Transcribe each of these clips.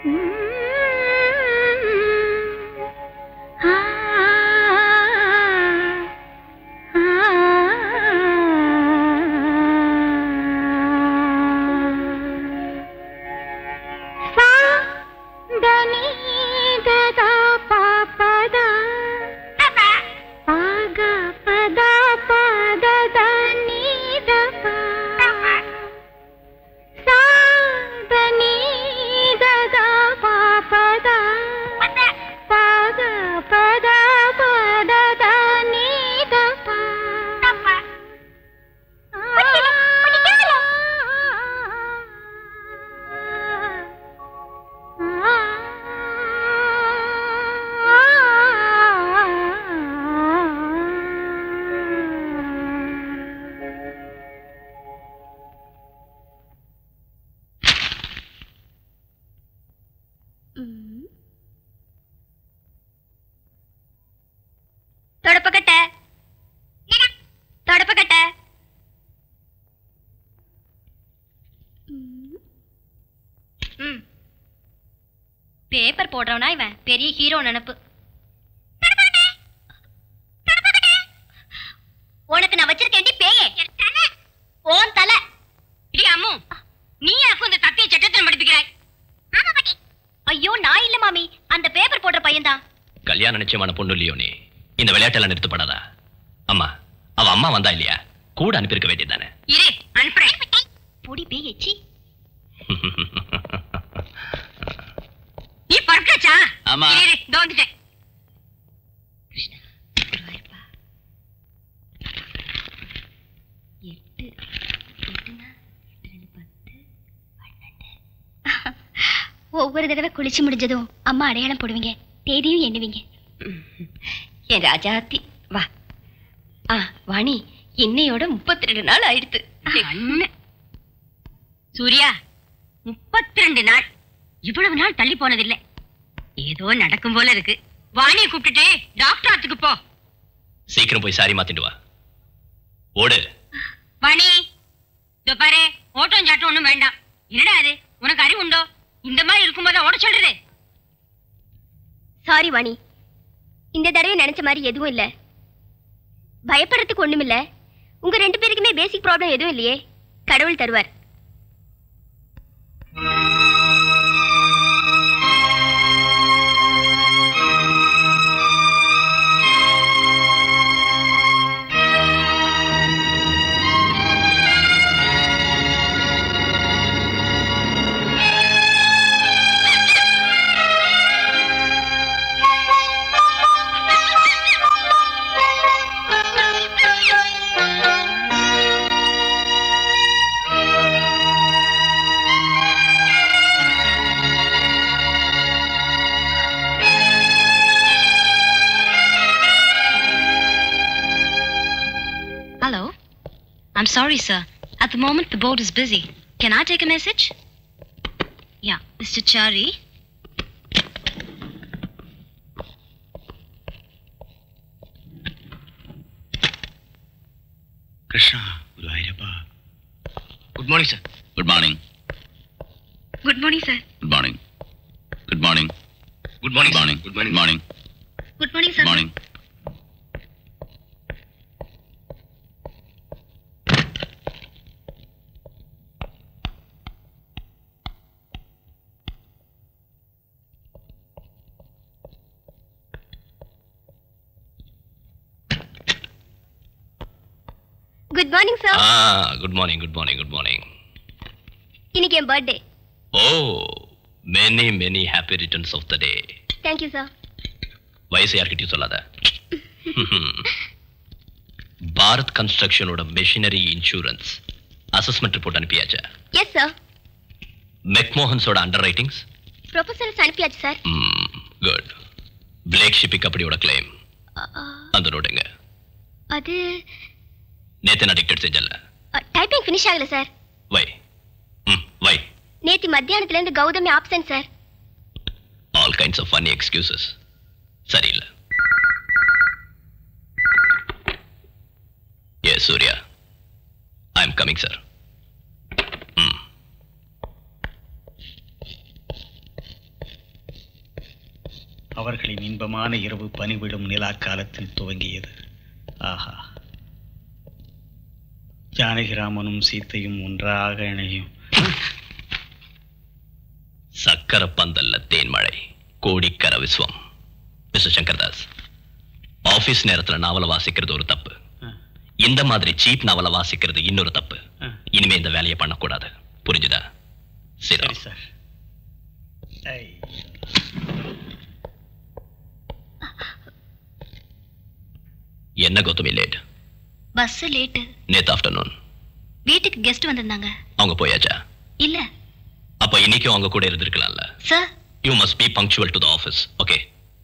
தொடப்பக்கட்ட தொடப்பக்கட்ட ம். பேப்பர் போடுறவனா இவன் பெரிய ஹீரோ நினப்பு உனக்கு நான் வச்சிருக்கேன்டி பேயே ஓன் தலை இடி அம்மு நீ எனக்கு இந்த தத்திய சட்டத்தில் படிப்பிக்கிறாய் ஐயோ நான் இல்ல மாமி அந்த பேப்பர் போடுற பையன்தான் கல்யாண நிச்சயமான பொண்ணு இல்லையோ நீ இந்த விளையாட்டெல்லாம் நிறுத்தப்படாதா அம்மா அவ அம்மா வந்தா இல்லையா கூட அனுப்பியிருக்க வேண்டியதானே இரு அனுப்புறேன் பொடி பேயச்சி நீ பறக்காச்சா ஆமா. இரு, இரு, இதோ வந்துட்டேன் எட்டு எட்டுனா எட்டு ரெண்டு பத்து பன்னெண்டு ஒவ்வொரு தடவை குளிச்சு முடிஞ்சதும் அம்மா அடையாளம் போடுவீங்க தேதியும் எண்ணுவீங்க என் ராஜாத்தி வா ஆ வாணி இன்னையோட முப்பத்தி ரெண்டு நாள் ஆயிடுத்து சூர்யா முப்பத்தி ரெண்டு நாள் இவ்வளவு நாள் தள்ளி போனதில்லை ஏதோ நடக்கும் போல இருக்கு வாணியை கூப்பிட்டுட்டு டாக்டர் ஆத்துக்கு போ சீக்கிரம் போய் சாரி மாத்திட்டு வா ஓடு வாணி இதோ பாரு ஓட்டம் சாட்டம் ஒண்ணும் வேண்டாம் என்னடா அது உனக்கு அறிவு உண்டோ இந்த மாதிரி இருக்கும்போது ஓட சொல்றது சாரி வாணி இந்த தடவை நினைச்ச மாதிரி எதுவும் இல்ல பயப்படுறதுக்கு ஒண்ணும் இல்ல உங்க ரெண்டு பேருக்குமே பேசிக் ப்ராப்ளம் எதுவும் இல்லையே கடவுள் தருவார் Hello. I'm sorry, sir. At the moment, the board is busy. Can I take a message? Yeah, Mr. Chari. Krishna Guruvayurappa good morning sir good morning Good morning, sir. Good morning good morning good good morning good morning morning Good morning, good morning good morning sir ah good morning good morning good morning இன்னைக்கு என் birthday oh many many happy returns of the day thank you sir வயசு யார்கிட்டயும் சொல்லாத பாரத் கன்ஸ்ட்ரக்ஷனோட machinery insurance assessment report அனுப்பியாச்சா yes sir மெக்மோகன்ஸோட underwritings professors அனுப்பியாச்சு sir good plague shipping அப்படியோட கிளைம் அந்த நோட்டுங்க அது நேத்து நான் டிக்டேட் செஞ்சல டைப்பிங் ஃபினிஷ் ஆகல சார் வை ம் வை நேத்து மத்தியானத்துல இருந்து Gautami absent sir all kinds of funny excuses சரியில்லை yes Surya I am coming sir ம் அவர்களின் இன்பமான இரவு பனிவிடும் நிலா காலத்தில் துவங்கியது ஆஹா ஜானகிராமனும் சீத்தையும் ஒன்றாக இணையும் சக்கர பந்தல்ல தேன்மழை கோடிக்கர விஸ்வம் மிஸ்டர் சங்கர்தாஸ் ஆபீஸ் நேரத்துல நாவல வாசிக்கிறது ஒரு தப்பு ஆ. இந்த மாதிரி சீப் நாவல வாசிக்கிறது இன்னொரு தப்பு ஆ. இனிமே இந்த வேலையை பண்ணக்கூடாது புரிஞ்சுதா சரி சரி சார் ஐ என்ன கௌதமி லேட் பஸ் லேட்டு நேத்து ஆஃப்டர்நூன் வீட்டுக்கு கெஸ்ட் வந்திருந்தாங்க அவங்க போயாச்சா இல்ல அப்ப இன்னைக்கும் அவங்க கூட இருந்திருக்கலாம்ல sir you must be punctual to the office okay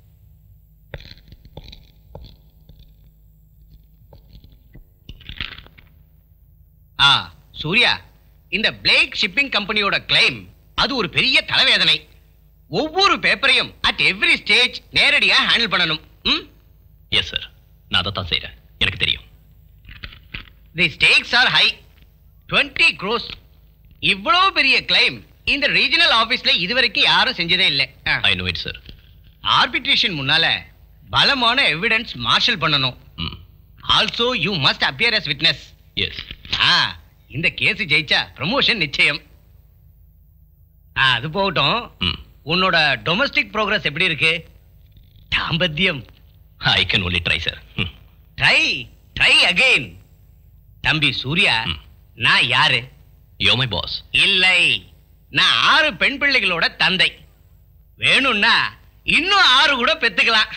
ah Surya இந்த பிளேக் ஷிப்பிங் கம்பெனியோட கிளைம் அது ஒரு பெரிய தலைவேதனை ஒவ்வொரு பேப்பரையும் அட் எவ்ரி ஸ்டேஜ் நேரடியா ஹேண்டில் பண்ணணும் ம் எஸ் சார் நான் அதை தான் செய்றேன் எனக்கு தெரியும் the stakes are high 20 crores இவ்வளோ பெரிய கிளைம் இந்த ரீஜனல் ஆபீஸ்ல இதுவரைக்கும் யாரும் செஞ்சதே இல்லை I know it sir arbitration முன்னால பலமான எவிடன்ஸ் மார்ஷல் பண்ணணும் ம் also you must appear as witness yes ah இந்த கேஸ் ஜெயிச்சா ப்ரமோஷன் நிச்சயம் ஆ, அது போகட்டும் ம் உன்னோட டொமஸ்டிக் ப்ரோக்ரஸ் எப்படி இருக்கு தாம்பத்தியம் I can only try sir try try again தம்பி சூர்யா ம். நான் யாரு யோ மை பாஸ் இல்லை நான் ஆறு பெண் பிள்ளைகளோட தந்தை வேணும்னா இன்னும் ஆறு கூட பெத்துக்கலாம்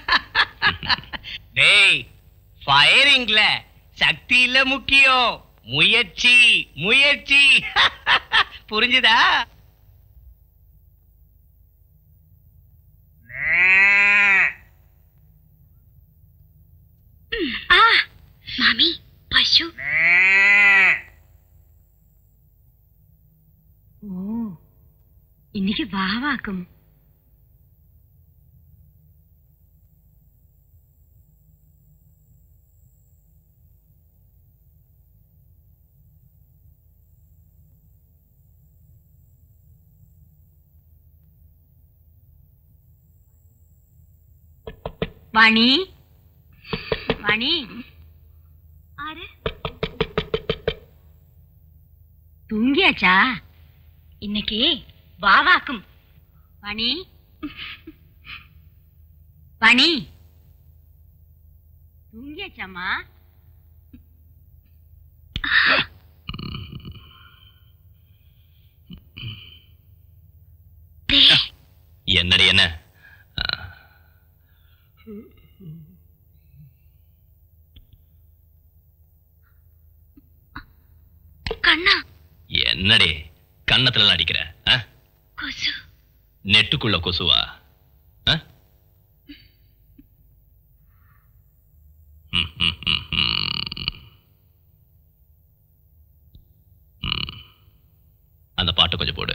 டேய் ஃபயரிங்ல சக்தி இல்ல முக்கியம் முயற்சி முயற்சி புரிஞ்சுதா ஆ மாமி பசு ஓ இன்னைக்கு வாவாக்கும் வாணி வாணி ஆறு தூங்கியாச்சா இன்னைக்கு வாவாக்கும் வாணி வாணி தூங்கியாச்சாமா என்னடி என்ன ஆ, கண்ணா என்னடி கன்னத்துல எல்லாம் அடிக்கிற ஆ? கொசு நெட்டுக்குள்ள கொசுவா ஆ? ம், ம், ம், ம். ம். அந்த பாட்டு கொஞ்சம் போடு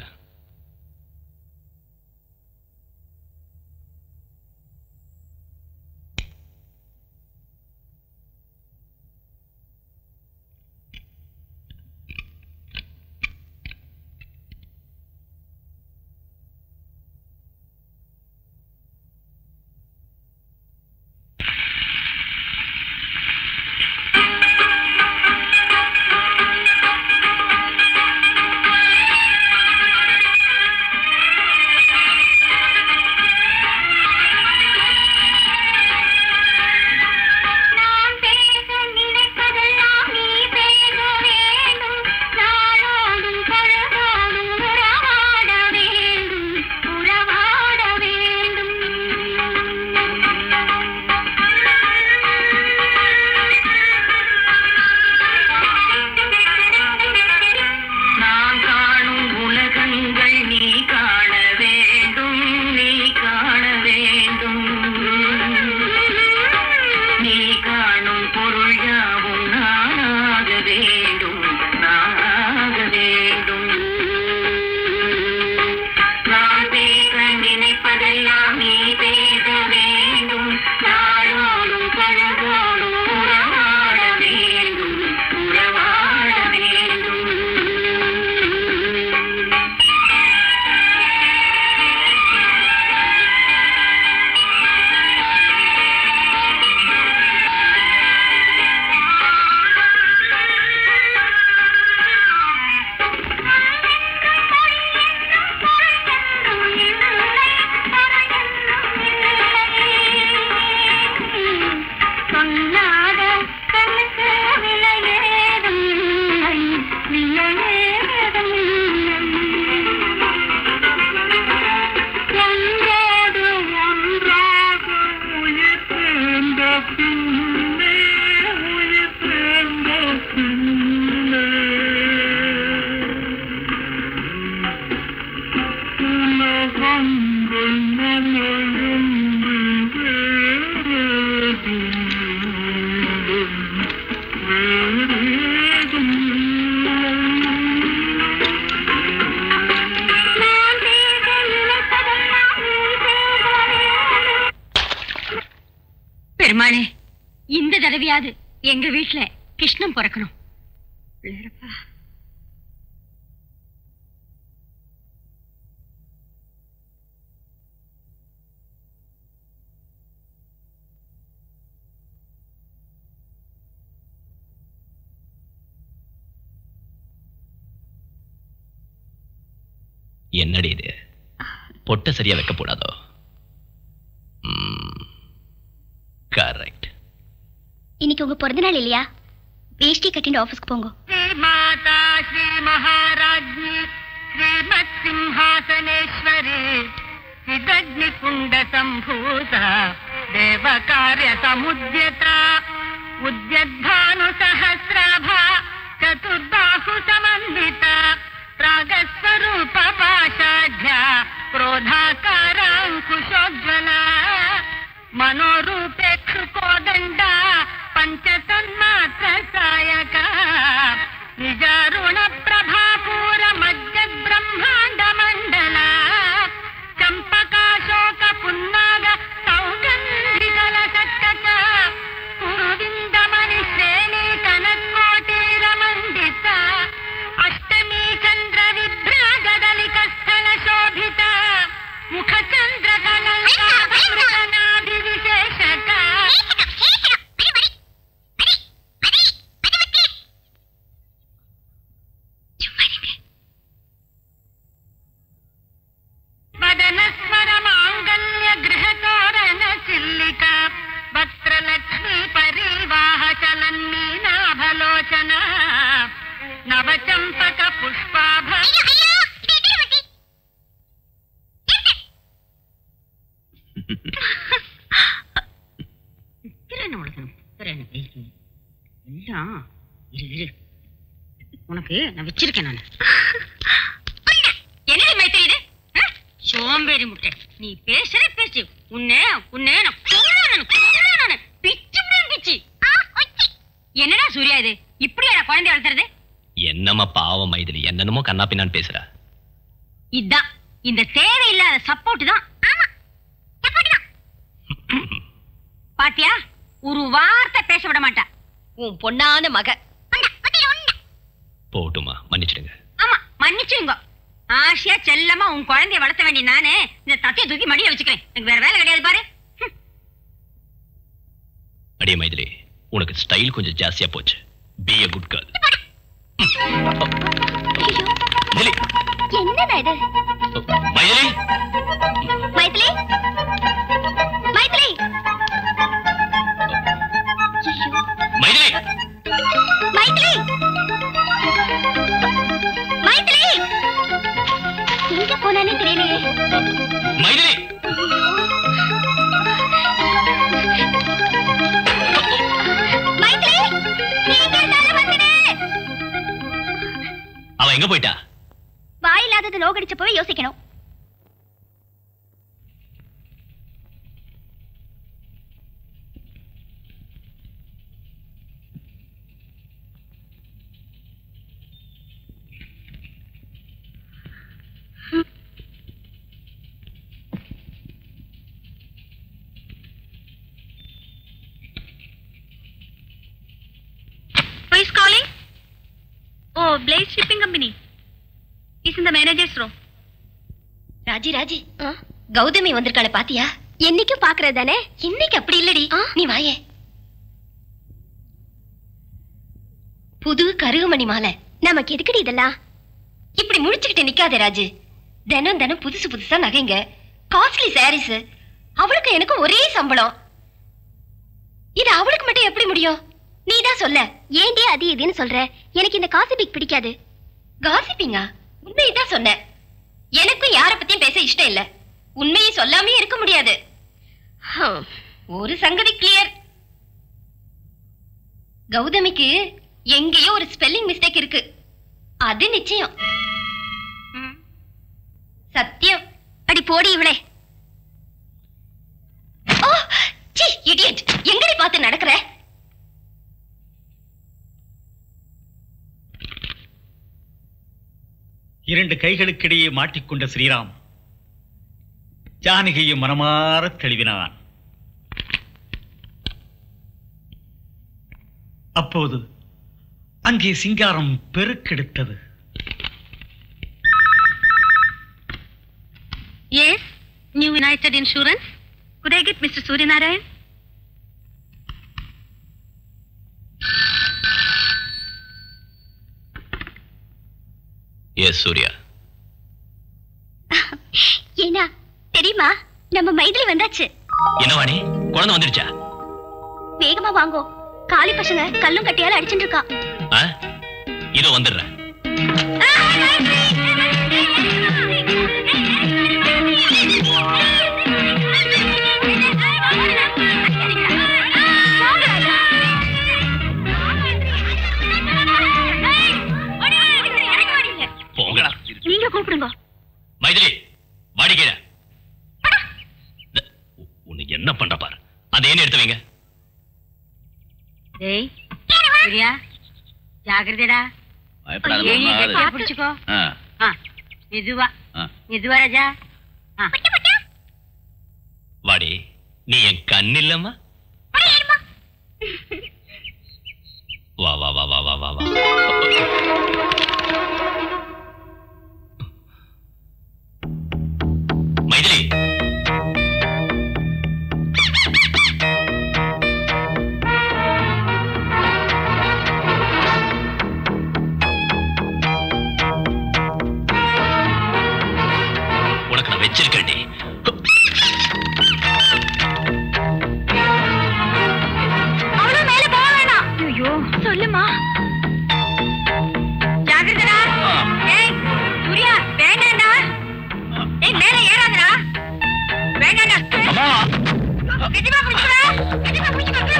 பெருமானே இந்த தடவையாவது எங்க வீட்டுல கிருஷ்ணன் பிறக்கணும் பிள்ளையரப்பா. என்னடி இது பொட்டை சரியா வைக்க கூடாதோ கரெக்ட் இன்னைக்கு உங்க பிறந்த நாள் இல்லையா வேஷ்டி கட்டிட்டு ஆபீஸ்க்கு போங்க श्रीमाता श्रीमहाराज्ञी श्रीमत्सिंहासनेश्वरी चिदग्निकुण्डसम्भूता देवकार्यसमुद्यता उद्यद्भानुसहस्राभा चतुर्बाहुसमन्विता प्रागस्वरूपपाशाढ्या क्रोधाकाराङ्कुशोज्ज्वला मनोरूपे क्षुकोदण्डा पञ्चतन्मात्रसायका निजारुण प्रभापूर मज्जब्रह्माण्डमण्डला चम्पकाशोक पुन्नाग सौगन्धिकलशक्कका कुरुविन्दमणिश्रेणी कनत्कोटीरमण्डिता अष्टमी चन्द्र विभ्रागदलिकस्थल शोभिता मुखचन्द्रकलनाभिविशेषका वदनस्वर माङ्गल्य गृहतोरण चिल्लिका वक्त्रलक्ष्मी परिवाह चलन्मीनाभलोचना नवचम्पक पुष्पाभ எல்லாம் இரு இரு உனக்கு நான் வச்சிருக்கேன் நான் என்னடி மைத்திரி இது ஆ? சோம்பேறி முட்டை நீ பேசுற பேச்சு உன்னை உன்னை நான் கொல்லுவேன் நானு, கொல்லுவேன் நானு. பிச்சு முடியும் பிச்சு ஆ, ஒச்சி. என்னடா சூர்யா இது இப்படியா குழந்தை வளர்த்துறது என்னம்மா பாவம் மைதிலி என்னென்னமோ கண்ணா பின்னான்னு பேசுற இதான் இந்த தேவையில்லாத சப்போர்ட் தான் ஆமா சப்போர்ட் தான் பாத்தியா ஒரு வார்த்தை பேச விட மாட்டா உன் பொண்ணான மக அண்டா, ஒத்தில ஒண்டா. போட்டுமா மன்னிச்சிடுங்க ஆமா மன்னிச்சுங்க ஆசையா செல்லமா உன் குழந்தைய வளர்த்த வேண்டிய நானு இந்த தத்தைய தூக்கி மடியில வச்சுக்கிறேன் எனக்கு வேற வேலை கிடையாது பாரு ஹம். அடியே மைதிலி உனக்கு ஸ்டைல் கொஞ்சம் ஜாஸ்தியா போச்சு be a good girl Maithili என்னடா இது மைதிலி மைதிலி மைதிலி ஐயோ, மைதிலி மைதிலி மைதிலி எங்க போனானே தெரியலையே மைதிலி மைதிலி நீங்க என்னால வந்துடு அவ எங்க போயிட்டா வாயில்லாதது லோகடிச்சப்பவே யோசிக்கணும் Who is calling? Oh, Blaze Shipping Company. Is in the manager's room. Raji Raji Gautami வந்திருக்காள பாத்தியா என்னைக்கும் பாக்குறது தானே இன்னைக்கு அப்படி இல்லடி நீ வாயே புது கருகுமணி மாலை நமக்கு எதுக்குடி இதெல்லாம் இப்படி முழிச்சுக்கிட்டு நிக்காதே ராஜு தினம் தினம் புதுசு புதுசா நகைங்க காஸ்ட்லி சாரீஸ் அவளுக்கு எனக்கு ஒரே சம்பளம் இது அவளுக்கு மட்டும் எப்படி முடியும் நீ தான் சொல்ல ஏண்டி அது இதுன்னு சொல்ற எனக்கு இந்த காசிபிக் பிடிக்காது காசிப்பிங்கா உண்மையை தான் சொன்னேன் எனக்கும் யார பத்தியும் பேச இஷ்டம் இல்ல உண்மையை சொல்லாமே இருக்க முடியாது ஹம், ஒரு சங்கதி கிளியர் கௌதமிக்கு எங்கேயோ ஒரு ஸ்பெல்லிங் மிஸ்டேக் இருக்கு அது நிச்சயம் சத்தியம் அடி போடி இவளே ஓ சி இடியட் எங்கடி பார்த்து நடக்கிற இரண்டு கைகளுக்கிடையே மாட்டிக்கொண்ட ஸ்ரீராம் ஜானகியை மனமாற தெளிவினான் அப்போது அங்கே சிங்காரம் பெருக்கெடுத்தது Yes, New United Insurance. Could I get Mr. Suryanarayan? Yes Surya ஏன்னா தெரியுமா நம்ம மைதிலி வந்தாச்சு என்ன வாணி குழந்தை வந்துடுச்சா வேகமா வாங்கோ காளி பசங்க கல்லும் கட்டியால அடிச்சுட்டு இருக்கா ஆ? இதோ வந்துடுறேன் போங்கடா நீங்க கூப்பிடுங்க மைதிலி வாடிக்கையில உன்னை என்ன பண்ற பாரு அதை ஏன் எடுத்து வைங்க டேய் சூர்யா ஜாகிரதைடா பயப்படாத ஏணி மாமா. கெட்டியா பிடிச்சுக்கோ ஆ, ஆ, மெதுவா ஆ. மெதுவா ராஜா ஆ. வாடி நீ என் கண் இல்லம்மா வா வா வா வா வா வா வா மைதிலி உனக்கு நான் வச்சிருக்கேன்டி அவ்வளவு மேல போக வேணாம் ஐயோ சொல்லுமா ஜாகிரதைடா ஏய் சூர்யா வேண்டாம்டா ஏய் மேல ஏறாதடா வேண்டாம்டா அம்மா கெட்டிமா பிடிச்சுடா கெட்டிமா பிடிச்சுக்கோ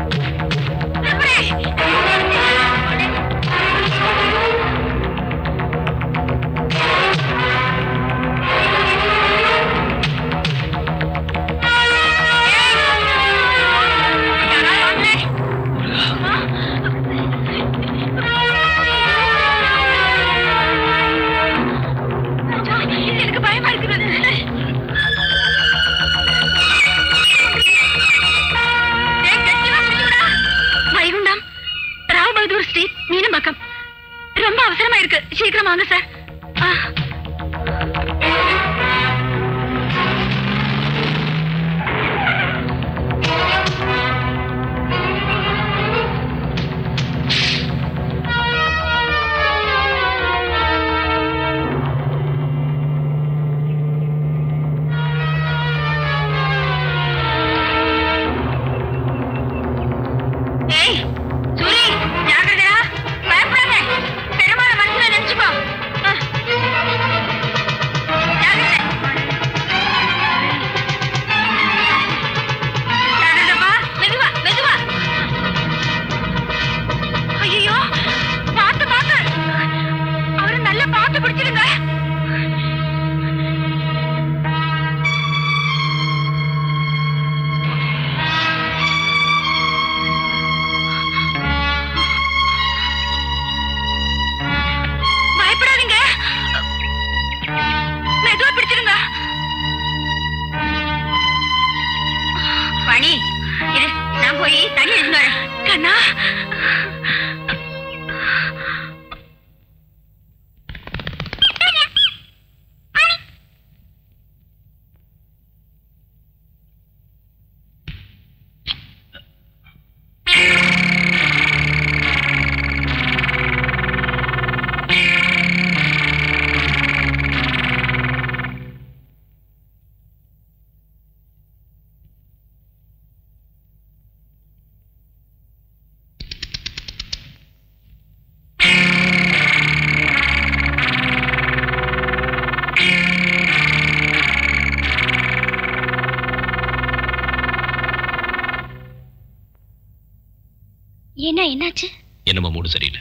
எனக்கு பயமா இருக்கிறது வைகுண்டம் ராவ் பகதூர் ஸ்ட்ரீட் மீனம்பாக்கம் ரொம்ப அவசரமா இருக்கு சீக்கிரம் வாங்க சார் ஆ. ஏய் சூரி ஜாகிரதைடா பயப்படாத பெருமாளை மனசுல நினைச்சுக்கோ ஆ. ஜாகிரதை ஜாகிரதைப்பா மெதுவா மெதுவா ஐயோ பார்த்து பார்த்து அவரை நல்லா பார்த்து பிடிச்சிருங்க பயப்படாதீங்க மெதுவா பிடிச்சிருங்க பணி இரு நான் போய் தண்ணி எடுத்து வரேன் கண்ணா என்ன என்னாச்சு என்னமோ மூடு சரியில்லை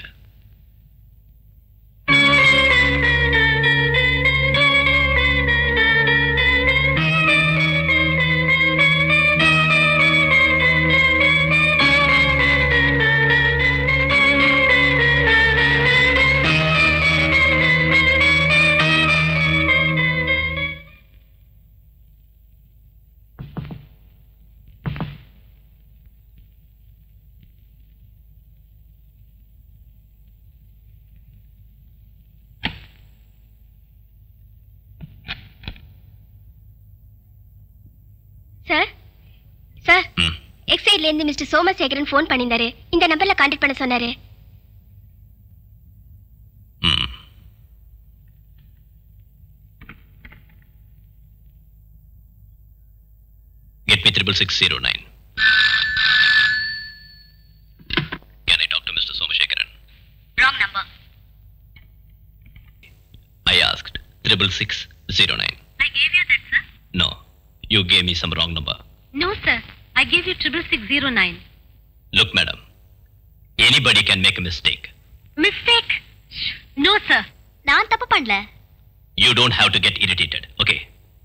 சார் சார் ம் எக்ஸைட்ல இருந்து மிஸ்டர் சோமசேகரன் ஃபோன் பண்ணியிருந்தாரு இந்த நம்பர்ல கான்டாக்ட் பண்ண சொன்னாரு ம் Get me triple six zero nine. Can I talk to Mr. Somashekaran? Wrong number I asked triple six zero nine. I gave you that sir No, you gave me some wrong number. No sir I gave you triple six zero nine Look, madam, anybody can make a mistake. Mistake no sir நான் தப்பு பண்ணல You don't have to get irritated, okay?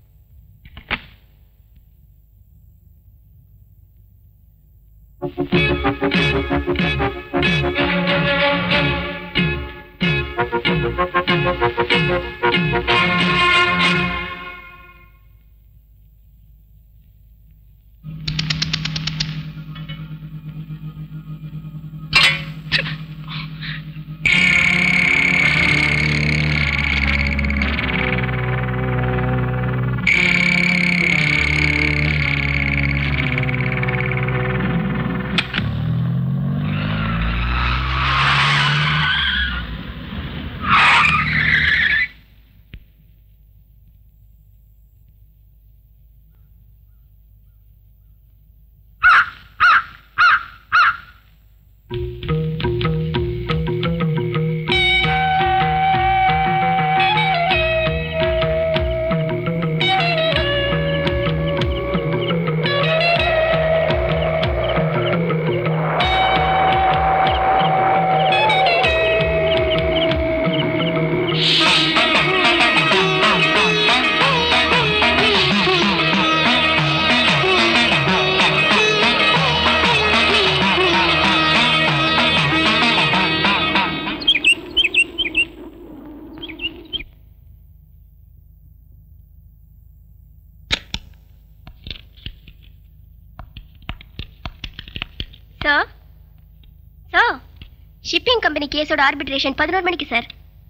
Sir sir shipping company கேஸோட arbitration பதினோரு மணிக்கு sir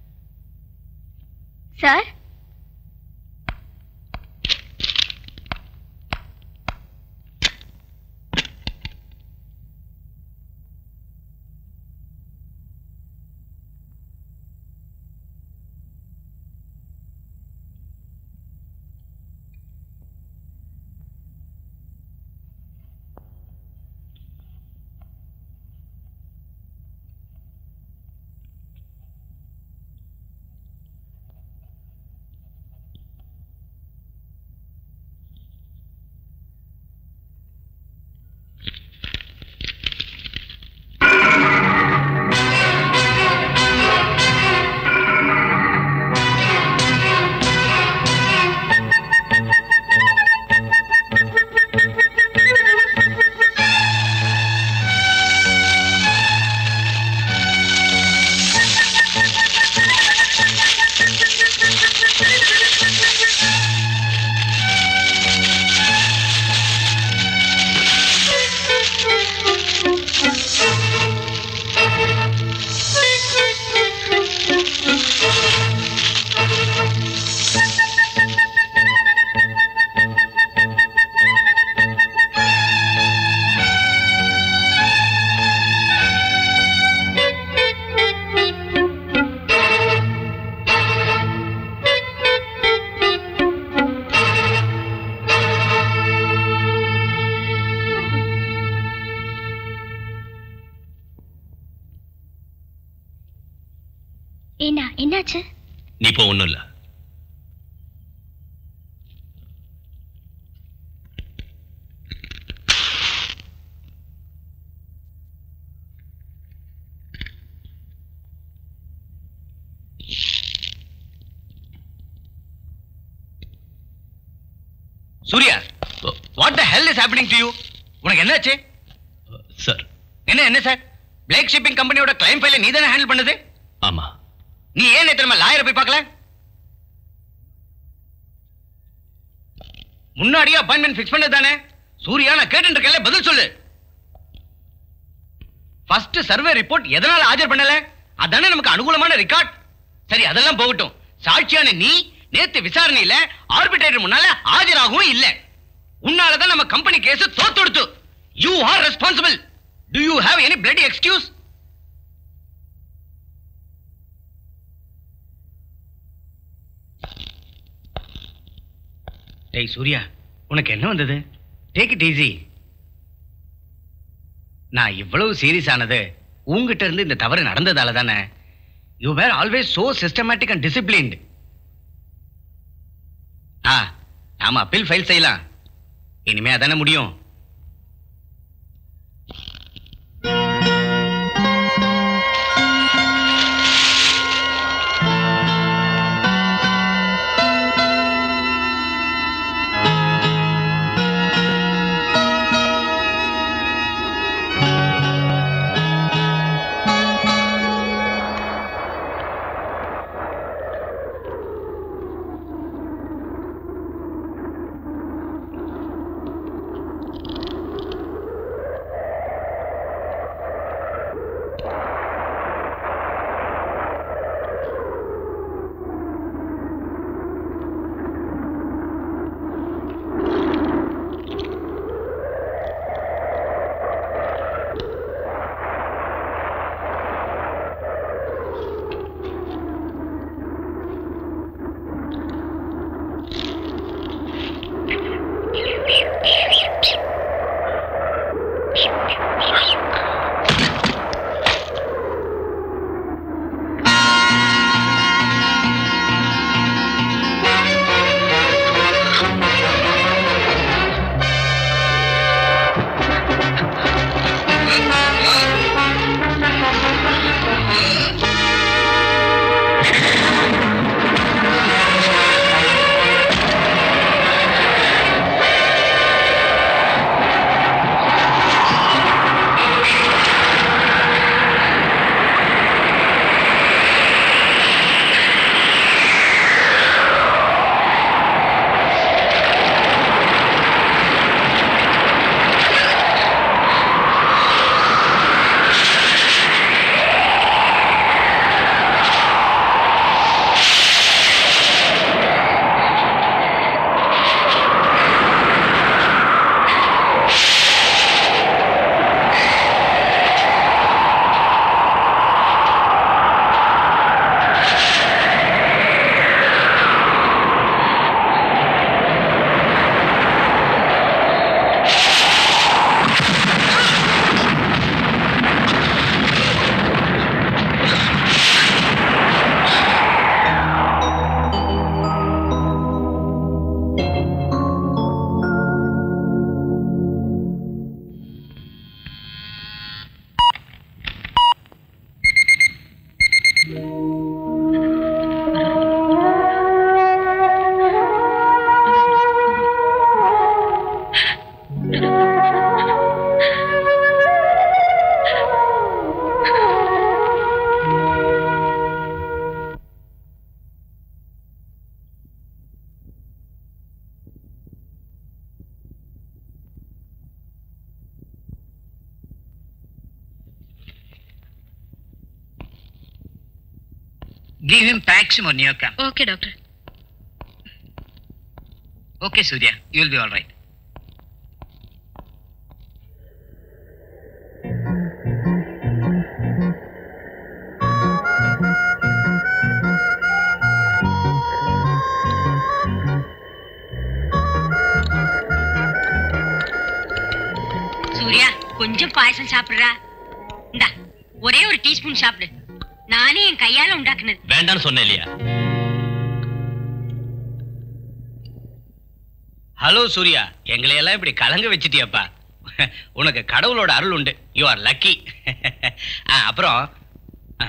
sir என்ன என்னாச்சு நீ இப்போ ஒன்றும் இல்லை Surya what the hell is happening to you உனக்கு என்னாச்சு சார் என்ன என்ன சார் பிளேக் ஷிப்பிங் கம்பெனியோட கிளைம் ஃபைல நீ தானே ஹேண்டில் பண்ணது ஆமா நீ ஏன் நேத்து நம்ம லாயரை போய் பார்க்கல முன்னாடியே அப்பாயின்மெண்ட் ஃபிக்ஸ் பண்ணது தானே சூர்யா நான் கேட்டு இருக்கேன்ல பதில் சொல்லு ஃபர்ஸ்ட் சர்வே ரிப்போர்ட் எதனால ஆஜர் பண்ணல அதானே நமக்கு அனுகூலமான ரெக்கார்ட் சரி அதெல்லாம் போகட்டும் சாட்சியான நீ நேத்து விசாரணையில ஆர்பிட்ரேட்டர் முன்னால ஆஜராகவும் இல்ல உன்னாலதான் நம்ம கம்பெனி கேஸ் தோத்தொடுத்து you are responsible to you have any bloody excuse டேய் சூர்யா உனக்கு என்ன வந்தது டேக் இட் ஈஸி நான் இவ்வளவு சீரியஸ் ஆனது உங்ககிட்ட இருந்து இந்த தவறு நடந்ததால தானே you were always so systematic and disciplined ah நாம அப்பீல் ஃபைல் செய்யலாம் இனிமே அதானே முடியும் Give him Paxim or Neocam. Okay doctor Okay, Surya, you will be all right. Surya கொஞ்சம் பாயசம் சாப்பிடுறா இந்தா ஒரே ஒரு டீஸ்பூன் சாப்பிடு நானே என் கையால உண்டாக்குனது வேண்டாம்னு சொன்னேன் இல்லையா ஹலோ சூர்யா எங்களை எல்லாம் இப்படி கலங்க வச்சிட்டியப்பா உனக்கு கடவுளோட அருள் உண்டு யூ ஆர் லக்கி அப்புறம் ஆ.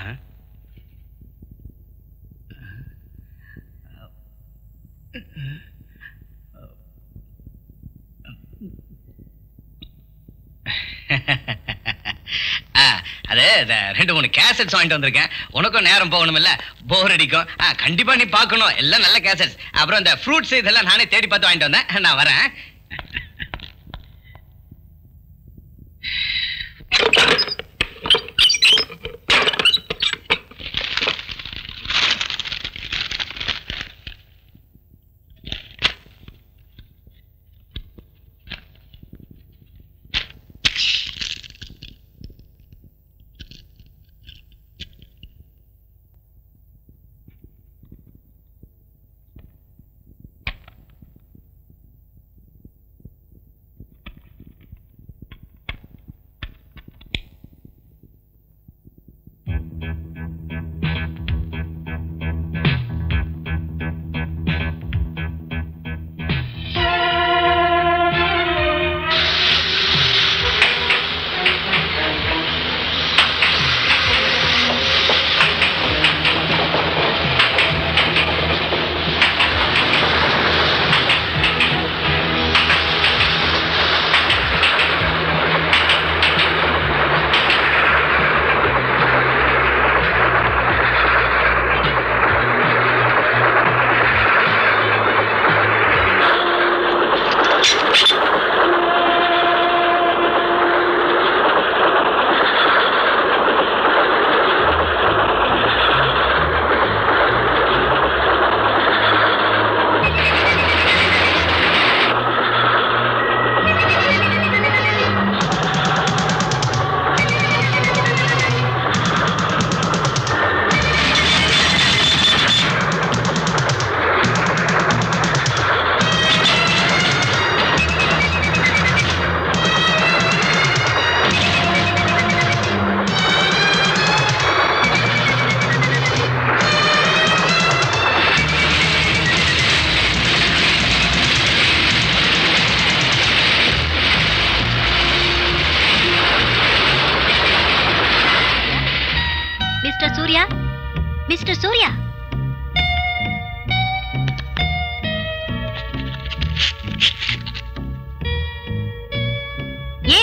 ஆ, அது இந்த ரெண்டு மூணு கேசட்ஸ் வாங்கிட்டு வந்திருக்கேன் உனக்கும் நேரம் போகணும் இல்ல போர் அடிக்கும் ஆ, கண்டிப்பா நீ பார்க்கணும் எல்லாம் நல்ல கேசட்ஸ் அப்புறம் இந்த ஃப்ரூட்ஸ் இதெல்லாம் நானே தேடி பார்த்து வாங்கிட்டு வந்தேன் நான் வரேன்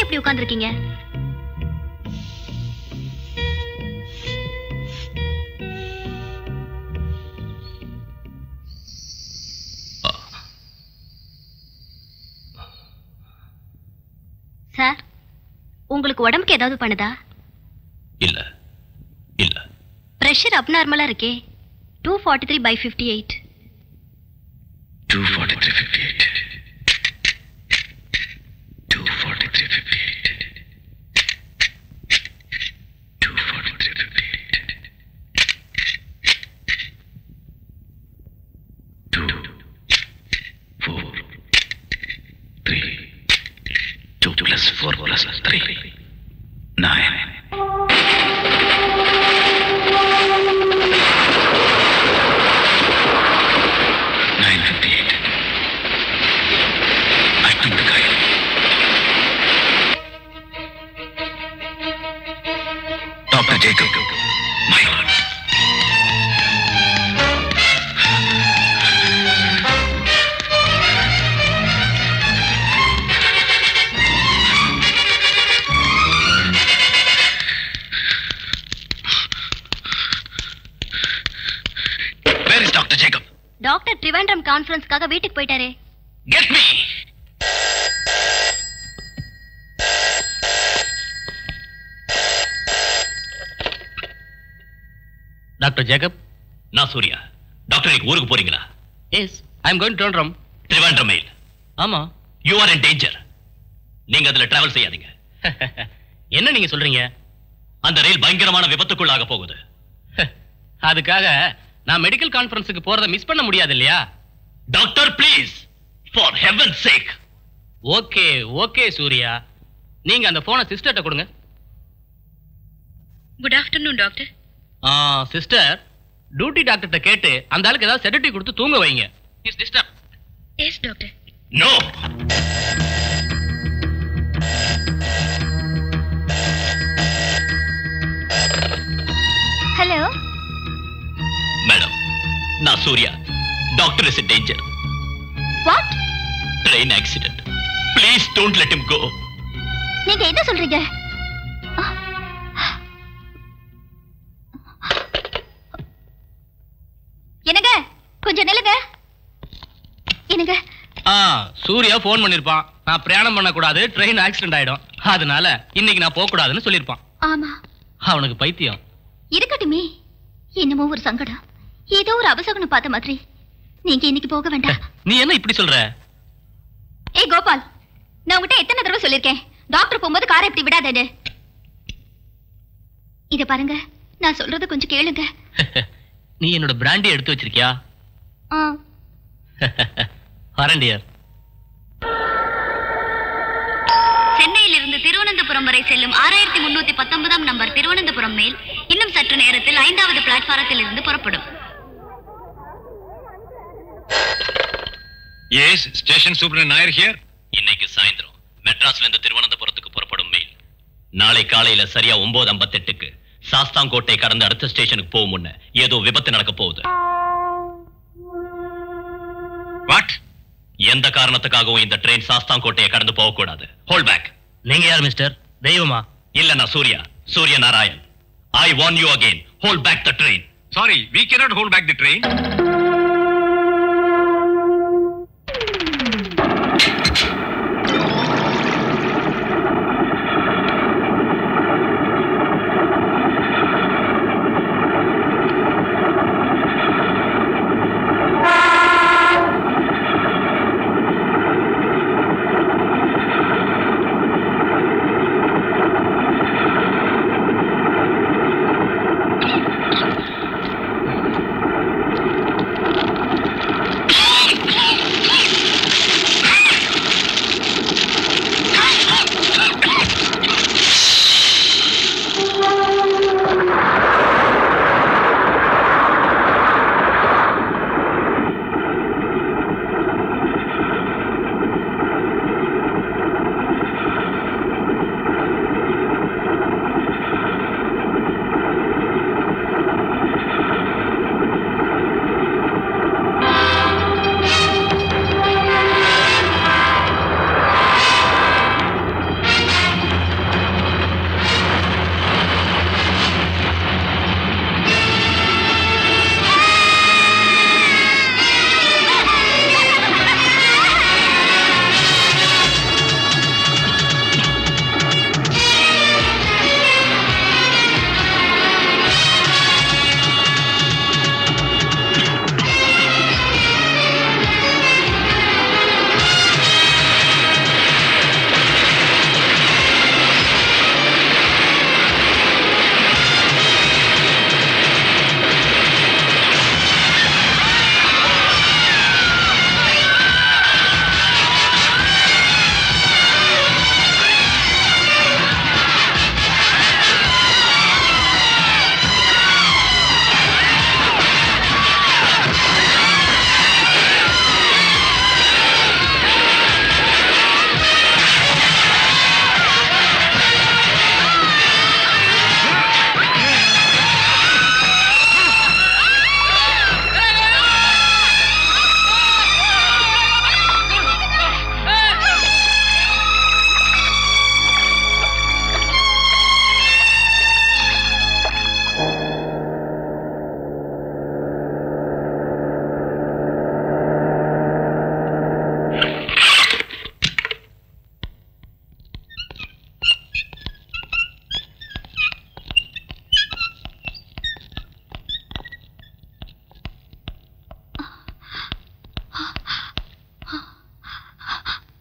இப்படி உட்கார்ந்திருக்கீங்க சார் உங்களுக்கு உடம்புக்கு ஏதாவது பண்ணுதா இல்ல இல்ல பிரஷர் அப்நார்மலா இருக்கே two forty three by fifty eight Two forty three fifty eight. Two forty three fifty eight. Two forty three fifty eight. Two four three. Two plus four plus three. Nine. Nine fifty eight. അഷ്ടമുണ്ടായി doctor Jacob my god Where is Dr. Jacob? Doctor Trivandrum கான்ஃபரன்ஸ்க்காக வீட்டுக்கு போயிட்டாரே Get me! Doctor Jacob நான் Surya doctor இன்னைக்கு ஊருக்கு போறீங்களா yes I am going Trivandrum Trivandrum mail ஆமா you are in danger நீங்க அதுல டிராவல் செய்யாதீங்க என்ன நீங்க சொல்றீங்க அந்த ரயில் பயங்கரமான விபத்துக்குள்ளாக போகுது அதுக்காக நான் மெடிக்கல் கான்ஃபரன்ஸுக்கு போறத மிஸ் பண்ண முடியாது இல்லையா doctor please for heaven sake okay okay Surya நீங்க அந்த போனை சிஸ்டர்ட்ட கொடுங்க good afternoon doctor sister duty டாக்டர்கிட்ட கேட்டு அந்த ஆளுக்கு ஏதாவது செடட்டி கொடுத்து தூங்க வைங்க is disturb yes doctor no hello madam நான் Surya doctor is in danger what train accident please don't let him go நீங்க என்ன சொல்றீங்க என்னங்க கொஞ்சம் நில்லுங்க என்னங்க ஆ சூர்யா ஃபோன் பண்ணிருப்பான் நான் பிரயாணம் பண்ணக்கூடாது ட்ரெயின் ஆக்சிடென்ட் ஆயிடும் அதனால இன்னைக்கு நான் போக கூடாதுன்னு சொல்லியிருப்பான் ஆமா அவனுக்கு பைத்தியம் இருக்கட்டுமே என்னமோ ஒரு சங்கடம் ஏதோ ஒரு அவசகுணம் பார்த்த மாதிரி நீங்க இன்னைக்கு போக வேண்டாம் நீ என்ன இப்படி சொல்ற ஏய் கோபால் நான் உங்ககிட்ட எத்தனை தடவை சொல்லிருக்கேன் டாக்டர் போகும்போது காரை இப்படி விடாதேன்னு இத பாருங்க நான் சொல்றத கொஞ்சம் கேளுங்க நீ என்னோட பிராண்டி எடுத்து வச்சிருக்கியா ஆ, வரண்டியர் சென்னையிலிருந்து திருவனந்தபுரம் வரை செல்லும் ஆறாயிரத்தி முன்னூத்தி பத்தொன்பதாம் நம்பர் திருவனந்தபுரம் மேல் இன்னும் சற்று நேரத்தில் ஐந்தாவது பிளாட்பாரத்தில் இருந்து புறப்படும் Yes, station superintendent Nair here. இன்னைக்கு சாயந்தரம் மெட்ராஸ்ல இருந்து திருவனந்தபுரத்துக்கு புறப்படும் மெயில் நாளை காலையில சரியா ஒன்பது ஐம்பத்தெட்டுக்கு சாஸ்தாங்கோட்டை கடந்து அடுத்த ஸ்டேஷனுக்கு போகும் முன்ன ஏதோ விபத்து நடக்க போகுது What? எந்த காரணத்துக்காகவும் இந்த ட்ரெயின் சாஸ்தாங்கோட்டையை கடந்து போக கூடாது ஹோல்ட் பேக் நீங்க யார் மிஸ்டர் தெய்வமா இல்ல நான் Surya Surya Narayan I want you again hold back the train Sorry, we cannot hold back the train.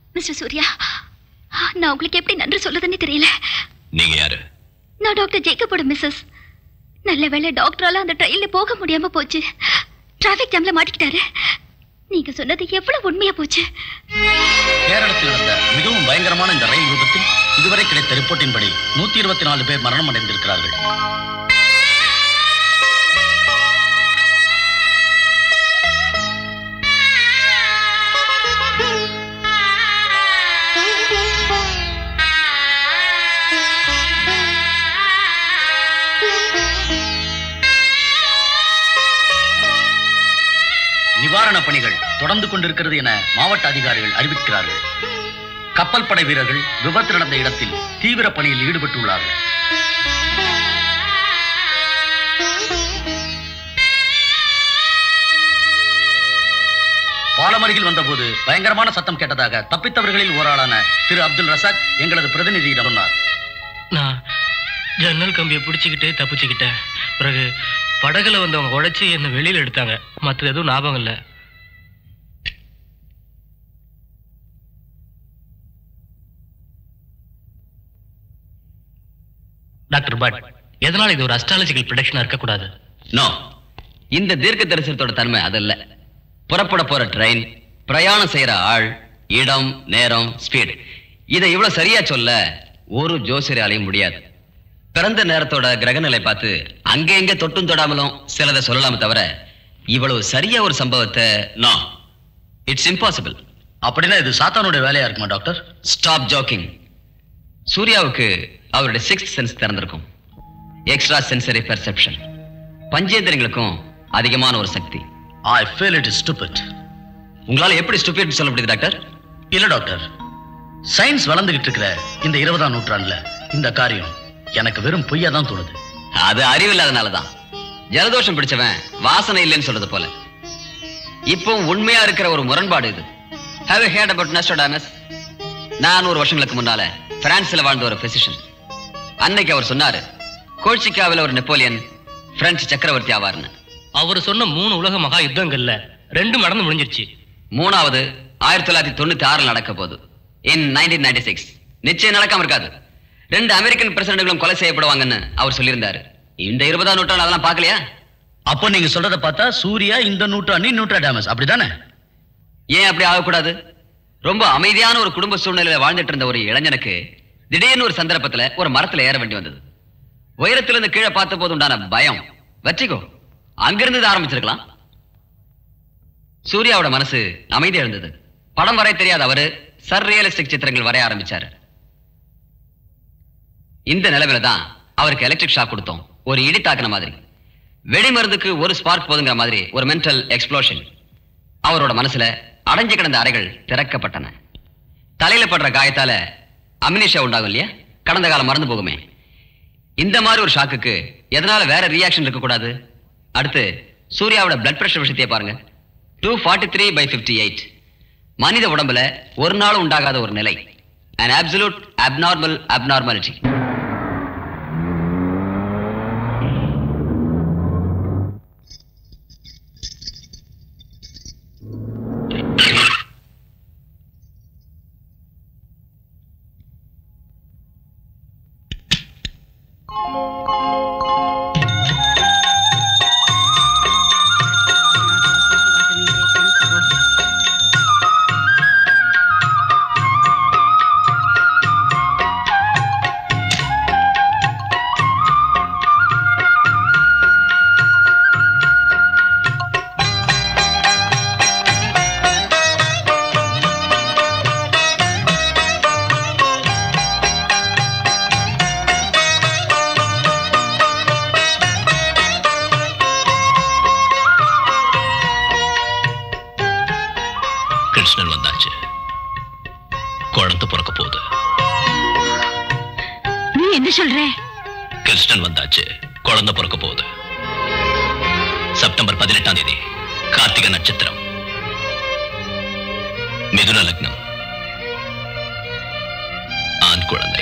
Mister Surya நான் உங்களுக்கு எப்படி நன்றி சொல்லுதுன்னு தெரியல நீங்க யாரு நான் டாக்டர் ஜேக்கப்போட மிஸ்ஸஸ் நல்ல வேளை டாக்டரால அந்த ட்ரெயின்ல போக முடியாம போச்சு டிராஃபிக் ஜாம்ல மாட்டிக்கிட்டாரு நீங்க சொன்னது எவ்வளவு உண்மையா போச்சு கேரளத்தில் நடந்த மிகவும் பயங்கரமான இந்த ரயில் விபத்தில் இதுவரை கிடைத்த ரிப்போர்ட்டின்படி நூத்தி இருபத்தி நாலு பேர் மரணம் அடைந்திருக்கிறார்கள் நிவாரணப் பணிகள் தொடர்ந்து கொண்டிருக்கிறது என மாவட்ட அதிகாரிகள் அறிவிக்கிறார்கள் கப்பல் படை வீரர்கள் விபத்து நடந்த இடத்தில் தீவிர பணியில் ஈடுபட்டுள்ளார்கள் பாலம் அருகில் வந்தபோது பயங்கரமான சத்தம் கேட்டதாக தப்பித்தவர்களில் ஓராளான திரு அப்துல் ரசாக் எங்களது பிரதிநிதியிடம் சொன்னார் நான் ஜன்னல் கம்பியை பிடிச்சிக்கிட்டே தப்பிச்சுக்கிட்டேன் பிறகு படகுல வந்தவங்க உடைச்சி என்னை வெளியில எடுத்தாங்க மற்றது எதுவும் ஞாபகம் இல்லை டாக்டர் பட் எதனால இது ஒரு அஸ்ட்ராலஜிக்கல் ப்ரிடக்ஷனா இருக்கக்கூடாது நோ இந்த தீர்க்க தரிசனத்தோட தன்மை அதல்ல புறப்பட போற ட்ரெயின் பிரயாணம் செய்யற ஆள் இடம் நேரம் ஸ்பீட் இதை இவ்வளவு சரியா சொல்ல ஒரு ஜோசியராலையும் முடியாது பிறந்த நேரத்தோட கிரகநிலை பார்த்து அங்க எங்க தொட்டும் தொடாமலும் சிலதை சொல்லலாமே தவிர இவ்வளவு சரியா ஒரு சம்பவத்தை நோ இட்ஸ் இம்பாசிபிள் அப்படின்னா இது சாத்தானுடைய வேலையா இருக்குமா டாக்டர் ஸ்டாப் ஜோக்கிங் சூர்யாவுக்கு அவருடைய சிக்ஸ்த் சென்ஸ் திறந்திருக்கும் எக்ஸ்ட்ரா சென்சரி பெர்செப்ஷன் பஞ்சேந்திரங்களுக்கும் அதிகமான ஒரு சக்தி I feel it is stupid உங்களால எப்படி ஸ்டூபிட் சொல்ல முடியுது டாக்டர் இல்ல டாக்டர் சயின்ஸ் வளர்ந்துகிட்டு இருக்கிற இந்த இருபதாம் நூற்றாண்டுல இந்த காரியம் எனக்கு வெறும் பொய்யா தான் தோணுது அது அறிவில்லாதனாலதான் ஜலதோஷம் பிடிச்சவன் வாசனை இல்லைன்னு சொல்றது போல இப்போ உண்மையா இருக்கிற ஒரு முரண்பாடு இது ஹேவ் ஹேட் அபவுட் நஸ்டோடாமஸ் நான் ஒரு வருஷங்களுக்கு முன்னால பிரான்ஸ்ல வாழ்ந்த ஒரு பிசிஷியன் அன்னைக்கு அவர் சொன்னாரு கோல்சிக்காவில் ஒரு நெப்போலியன் பிரெஞ்சு சக்கரவர்த்தி ஆவார்னு அவர் சொன்ன மூணு உலக மகா யுத்தங்கள்ல ரெண்டு மடங்கு முடிஞ்சிருச்சு மூணாவது ஆயிரத்தி தொள்ளாயிரத்தி தொண்ணூத்தி ஆறுல நடக்க போகுது இன் நைன்டீன் நைன்டி சிக்ஸ் நிச்சயம் நடக்காம இருக்காது ரெண்டு அமெரிக்கன் பிரசிடண்டுகளும் கொலை செய்யப்படுவாங்கன்னு அவர் சொல்லியிருந்தாரு இந்த இருபதாம் நூற்றாண்டு அதெல்லாம் பார்க்கலையா அப்போ நீங்க சொல்றத பார்த்தா சூர்யா இந்த நூற்றாண்டு நூற்றா டேமஸ் அப்படிதானே ஏன் அப்படி ஆகக்கூடாது ரொம்ப அமைதியான ஒரு குடும்ப சூழ்நிலையில வாழ்ந்துட்டு இருந்த ஒரு இளைஞனுக்கு திடீர்னு ஒரு சந்தர்ப்பத்துல ஒரு மரத்துல ஏற வேண்டி வந்தது உயரத்துல இருந்து கீழே பார்த்த போது உண்டான பயம் வெற்றிகோ அங்கிருந்து இது ஆரம்பிச்சிருக்கலாம் சூர்யாவோட மனசு அமைதியா இருந்தது படம் வரைய தெரியாத அவரு சர் ரியலிஸ்டிக் சித்திரங்கள் வரைய ஆரம்பிச்சாரு இந்த நிலைமையில தான் அவருக்கு எலக்ட்ரிக் ஷாக் கொடுத்தோம் ஒரு இடி தாக்குன மாதிரி வெடி மருந்துக்கு ஒரு ஸ்பார்க் போதுங்கிற மாதிரி ஒரு மென்டல் எக்ஸ்ப்ளோஷன் அவரோட மனசுல அடைஞ்சு கிடந்த அறைகள் திறக்கப்பட்டன தலையில படுற காயத்தால அமினிஷா உண்டாகும் இல்லையா கடந்த காலம் மறந்து போகுமே இந்த மாதிரி ஒரு ஷாக்குக்கு எதனால வேற ரியாக்ஷன் இருக்க கூடாது அடுத்து சூர்யாவோட பிளட் பிரஷர் விஷயத்தையே பாருங்க two forty three by fifty eight மனித உடம்புல ஒரு நாளும் உண்டாகாத ஒரு நிலை an absolute abnormal abnormality Krishnan வந்தாச்சு குழந்தை பிறக்க போகுது நீ என்ன சொல்ற கிருஷ்ணன் வந்தாச்சு குழந்தை பிறக்க போகுது செப்டம்பர் பதினெட்டாம் தேதி கார்த்திகை நட்சத்திரம் மிதுன லக்னம் ஆண் குழந்தை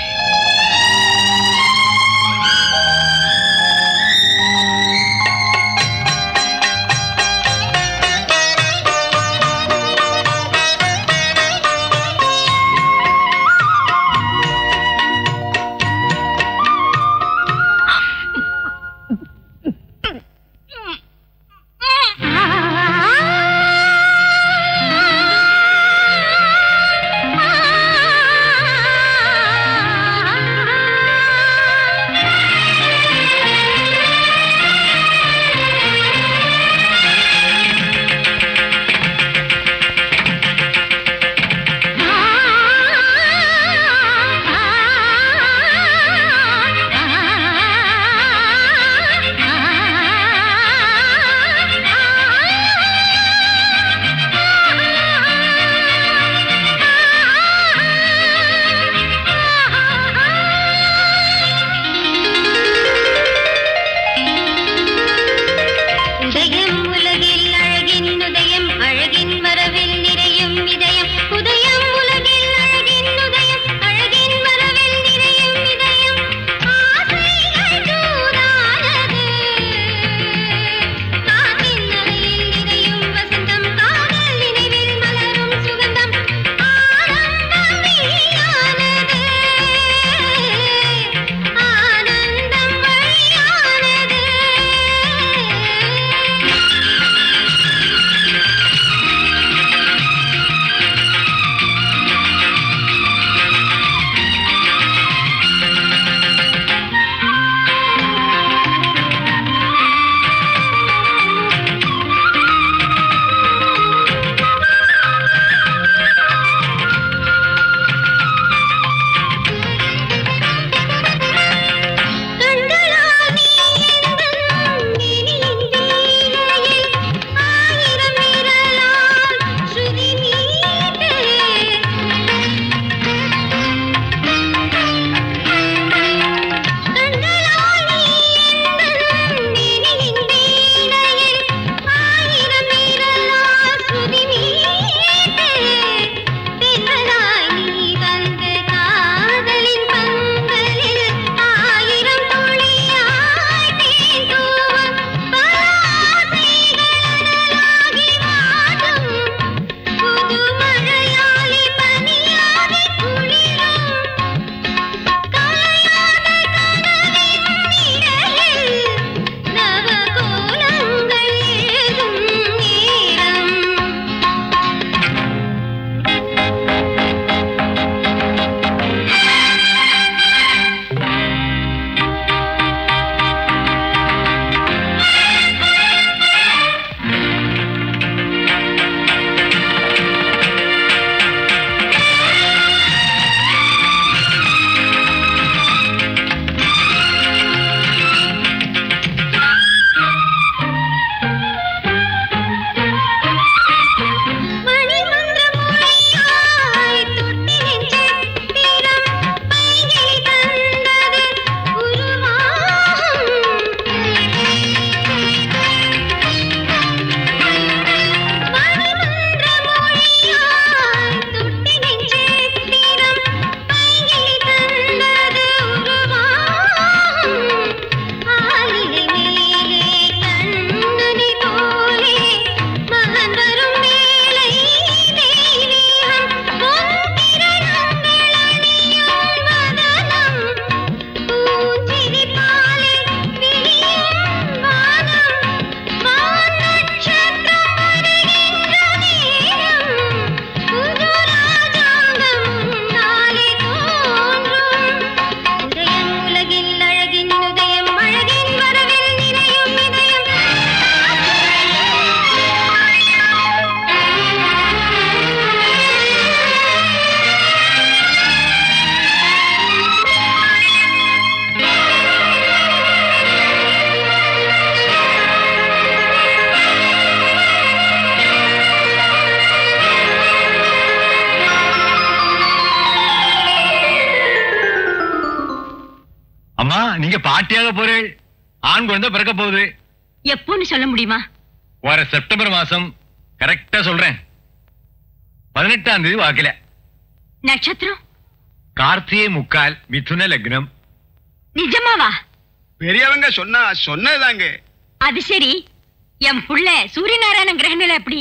நீங்க பாட்டியாக போறேள் ஆண் குழந்தை பிறக்க போகுது எப்போன்னு சொல்ல முடியுமா வர செப்டம்பர் மாசம் கரெக்டா சொல்றேன் பதினெட்டாம் தேதி வாக்கில நட்சத்திரம் கார்த்திகை முக்கால் மிதுன லக்னம் நிஜமாவா பெரியவங்க சொன்னா சொன்னதுதாங்க அது சரி என் புள்ள சூரியநாராயண கிரகணில எப்படி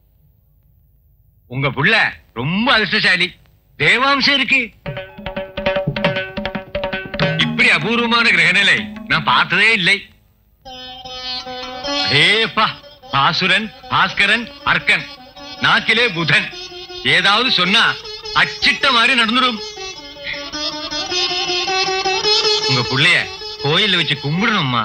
உங்க புள்ள ரொம்ப அதிர்ஷ்டசாலி தேவாம்சம் இருக்கு இப்படி அபூர்வமான கிரகநிலை நான் பார்த்ததே இல்லை ஏப்பா பாசுரன் பாஸ்கரன் அர்க்கன் நாக்கிலே புதன் ஏதாவது சொன்னா அச்சிட்ட மாதிரி நடந்துடும் உங்க புள்ளைய கோயில்ல வச்சு கும்பிடணும்மா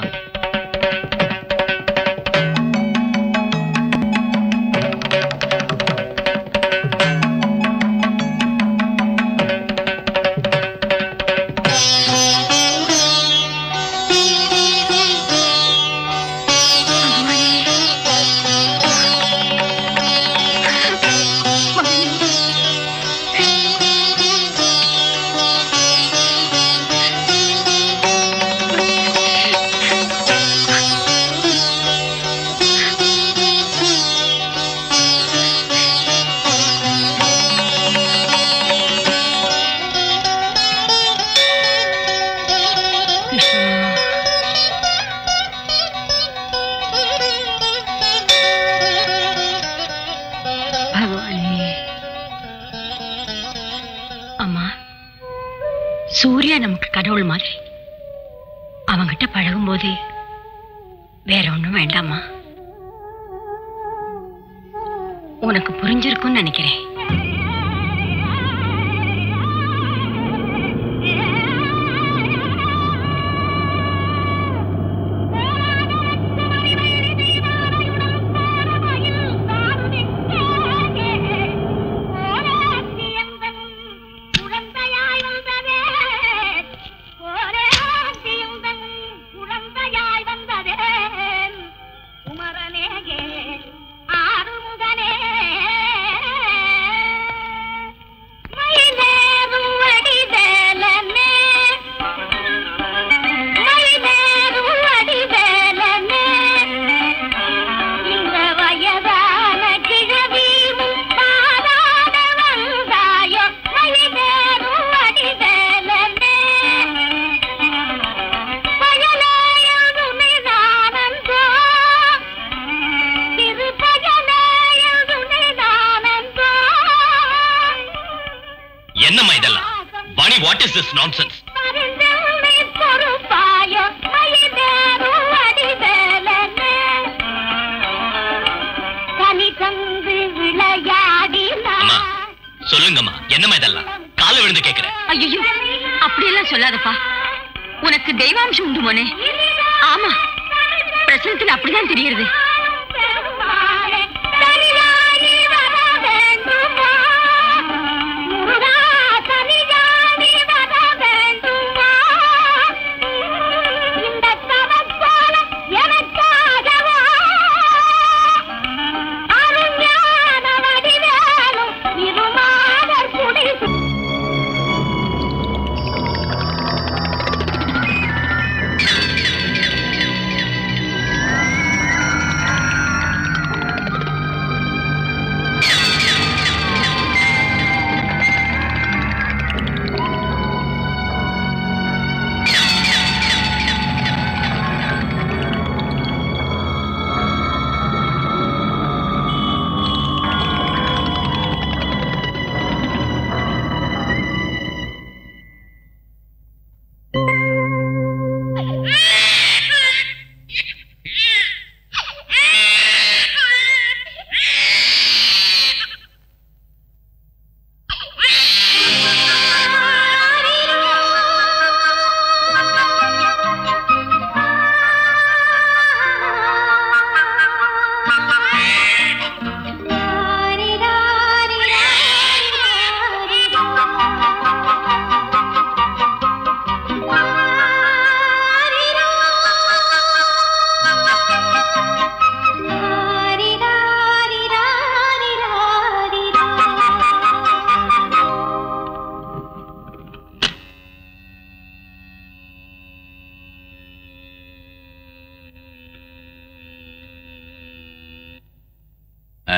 பகவானே அம்மா சூர்யா நமக்கு கடவுள் மாதிரி அவங்கிட்ட பழகும்போது வேற ஒண்ணும் வேண்டாமா உனக்கு புரிஞ்சிருக்கும்னு நினைக்கிறேன் என்னம்மா இதெல்லாம் Vani what is this nonsense அம்மா சொல்லுங்கம்மா என்னம்மா இதெல்லாம் காலை விழுந்து கேக்குறேன் ஐயோ அப்படியெல்லாம் சொல்லாதப்பா உனக்கு தெய்வாம்சம் உண்டு மோனே ஆமா பிரசனத்துல அப்படிதான் தெரியுது ஆ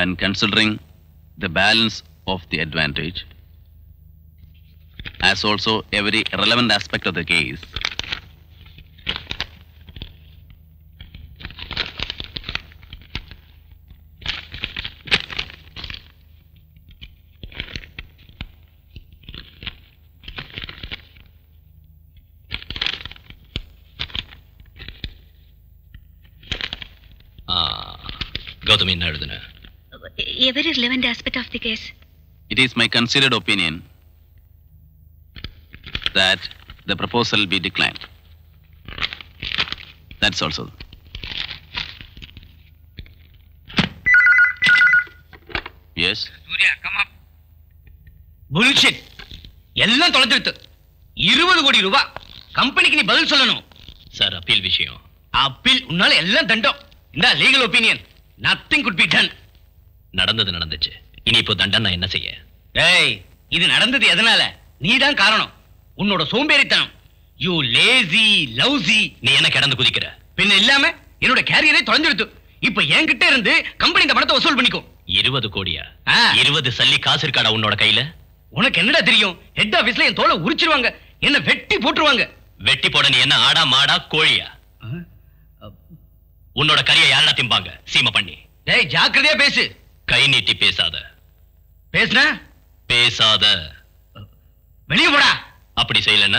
And considering the balance of the advantage, as also every relevant aspect of the case, ஆ, கௌதமி என்ன எழுதுன every relevant aspect of the case it is my considered opinion that the proposal be declined. That's also. Yes. Bullshit எல்லாம் தொலைஞ்சிருத்து இருபது கோடி ரூபாய் கம்பெனிக்கு நீ பதில் சொல்லணும் சார் அப்பீல் விஷயம் அப்பீல் உன்னால எல்லாம் தண்டம் இந்த legal opinion nothing good be done நடந்தது நடந்துச்சு இனி இப்போ தண்டனை என்ன செய்ய டேய் இது நடந்தது எதனால நீதான் காரணம் உன்னோட சோம்பேறித்தனம் யூ லேசி லவ்சி நீ என்ன கிடந்து குதிக்கிற பின்ன இல்லாம என்னோட கேரியரே தொலைஞ்சிருத்து இப்ப என்கிட்ட இருந்து கம்பெனி இந்த பணத்தை வசூல் பண்ணிக்கும் இருபது கோடியா ஆ. இருபது சல்லி காசு இருக்காடா உன்னோட கையில உனக்கு என்னடா தெரியும் ஹெட் ஆபீஸ்ல என் தோலை உரிச்சிருவாங்க என்ன வெட்டி போட்டுருவாங்க வெட்டி போட நீ என்ன ஆடா மாடா கோழியா உன்னோட கறியை யாரடா திம்பாங்க சீமை பண்ணி டேய் ஜாக்கிரதையா பேசு கை நீட்டி பேசாத பேசுனா பேசாத வெளியே போடா அப்படி செய்யலன்னா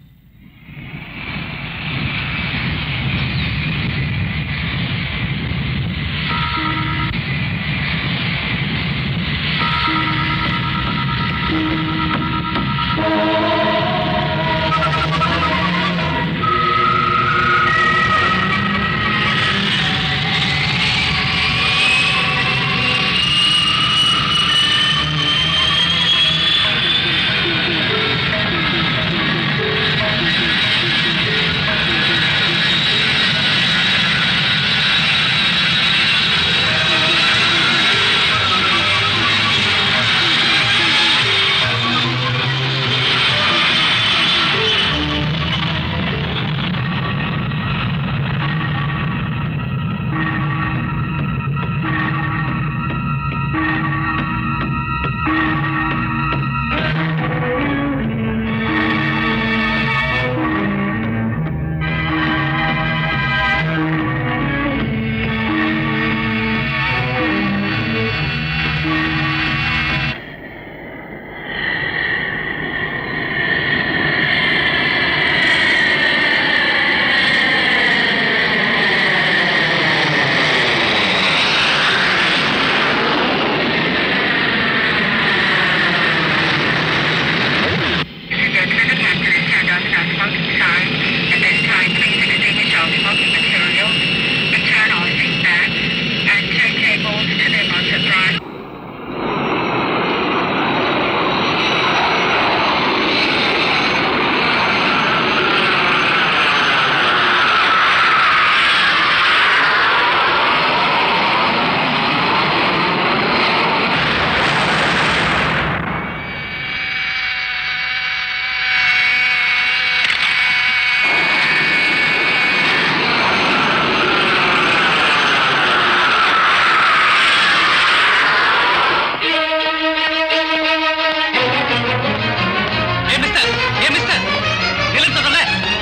ஏ மிஸ்டர் ஏ மிஸ்டர் நிலன் சொல்றல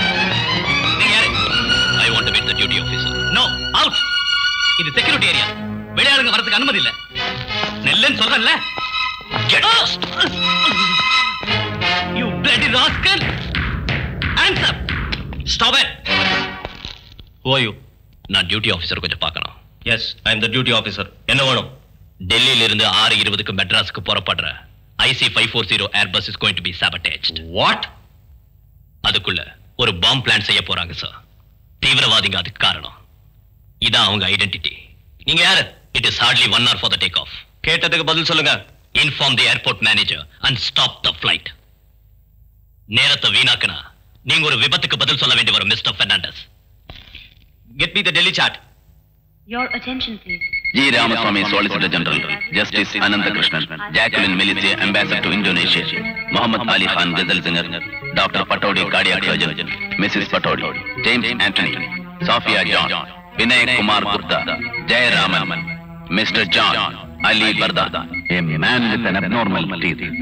நீங்க யாரு I want to meet the duty officer no out இது செக்யூரிட்டி ஏரியா வெளியாளுங்க வரதுக்கு அனுமதி இல்ல நெல்லன்னு சொல்றேன்ல get lost you bloody rascal hands up stop it who are you நான் டியூட்டி ஆபீசர் கொஞ்சம் பார்க்கணும் yes I am the duty officer என்ன வேணும் டெல்லியில இருந்து ஆறு இருபதுக்கு மெட்ராஸுக்கு புறப்படுற IC five four zero airbus is going to be sabotage what அதுக்குள்ள ஒரு பாம் பிளான் செய்ய போறாங்க சார் தீவிரவாதிங்க அதுக்கு காரணம் இதான் அவங்க ஐடென்டிட்டி நீங்க யாரு it is hardly one hour for the take off கேட்டதுக்கு பதில் சொல்லுங்க inform the airport manager and stop the flight நேரத்தை வீணாக்குனா நீங்க ஒரு விபத்துக்கு பதில் சொல்ல வேண்டி வரும் mister Fernandes get me the Delhi chart Your attention, please. G. Ramaswamy, Solicitor General, Justice Ananta Krishnan, Jacqueline Militia, Ambassador to Indonesia, Muhammad Ali Khan, Ghazal singer, Dr. Patodi, Cardiac Surgeon, Mrs. Patodi, James Anthony, Sophia John, Vinay Kumar Gupta, Jay Raman, Mr. John, Ali Bardan, a man with an abnormal teeth.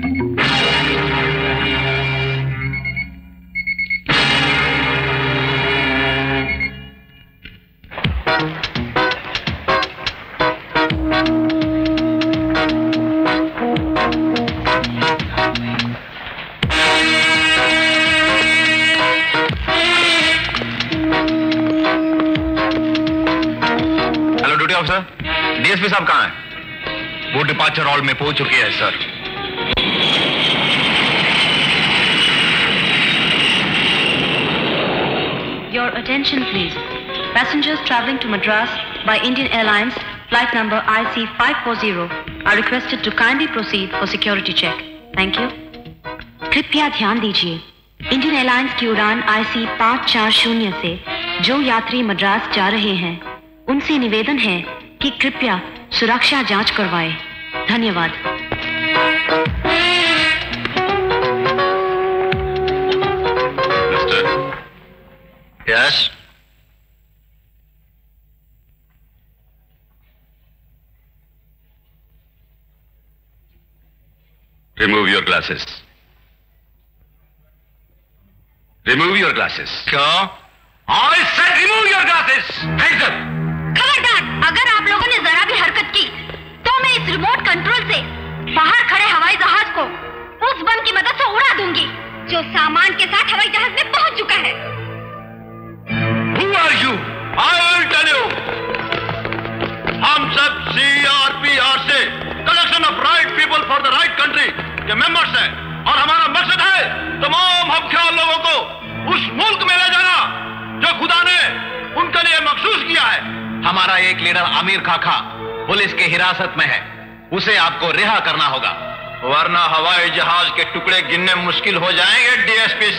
Hello duty officer DSP साहब कहाँ हैं वो departure hall में पहुंच चुकी है sir Your attention, please. Passengers traveling to Madras by Indian Airlines, flight number IC540, are requested to kindly proceed for security check. Thank you. कृपया ध्यान दीजिए इंडियन एयरलाइंस की उड़ान आईसी पाँच चार शून्य से जो यात्री मद्रास जा रहे हैं उनसे निवेदन है कि कृपया सुरक्षा जांच करवाएं। धन्यवाद yes Remove your glasses. Remove your glasses. क्या? I said remove your glasses. Hands up. खबरदार अगर आप लोगों ने जरा भी हरकत की तो मैं इस रिमोट कंट्रोल से बाहर खड़े हवाई जहाज को उस बम की मदद से उड़ा दूंगी जो सामान के साथ हवाई जहाज में पहुंच चुका है Who are you? I will tell you. हम सब सीआरपीआर से collection of right people for the right country के मेंबर्स हैं और हमारा मकसद है तमाम हकख्याल लोगों को उस मुल्क में ले जाना जो खुदा ने उनके लिए मखसूस किया है हमारा एक लीडर आमिर खाखा पुलिस की हिरासत में है उसे आपको रिहा करना होगा वरना हवाई जहाज के टुकड़े गिनने मुश्किल हो जाएंगे DSP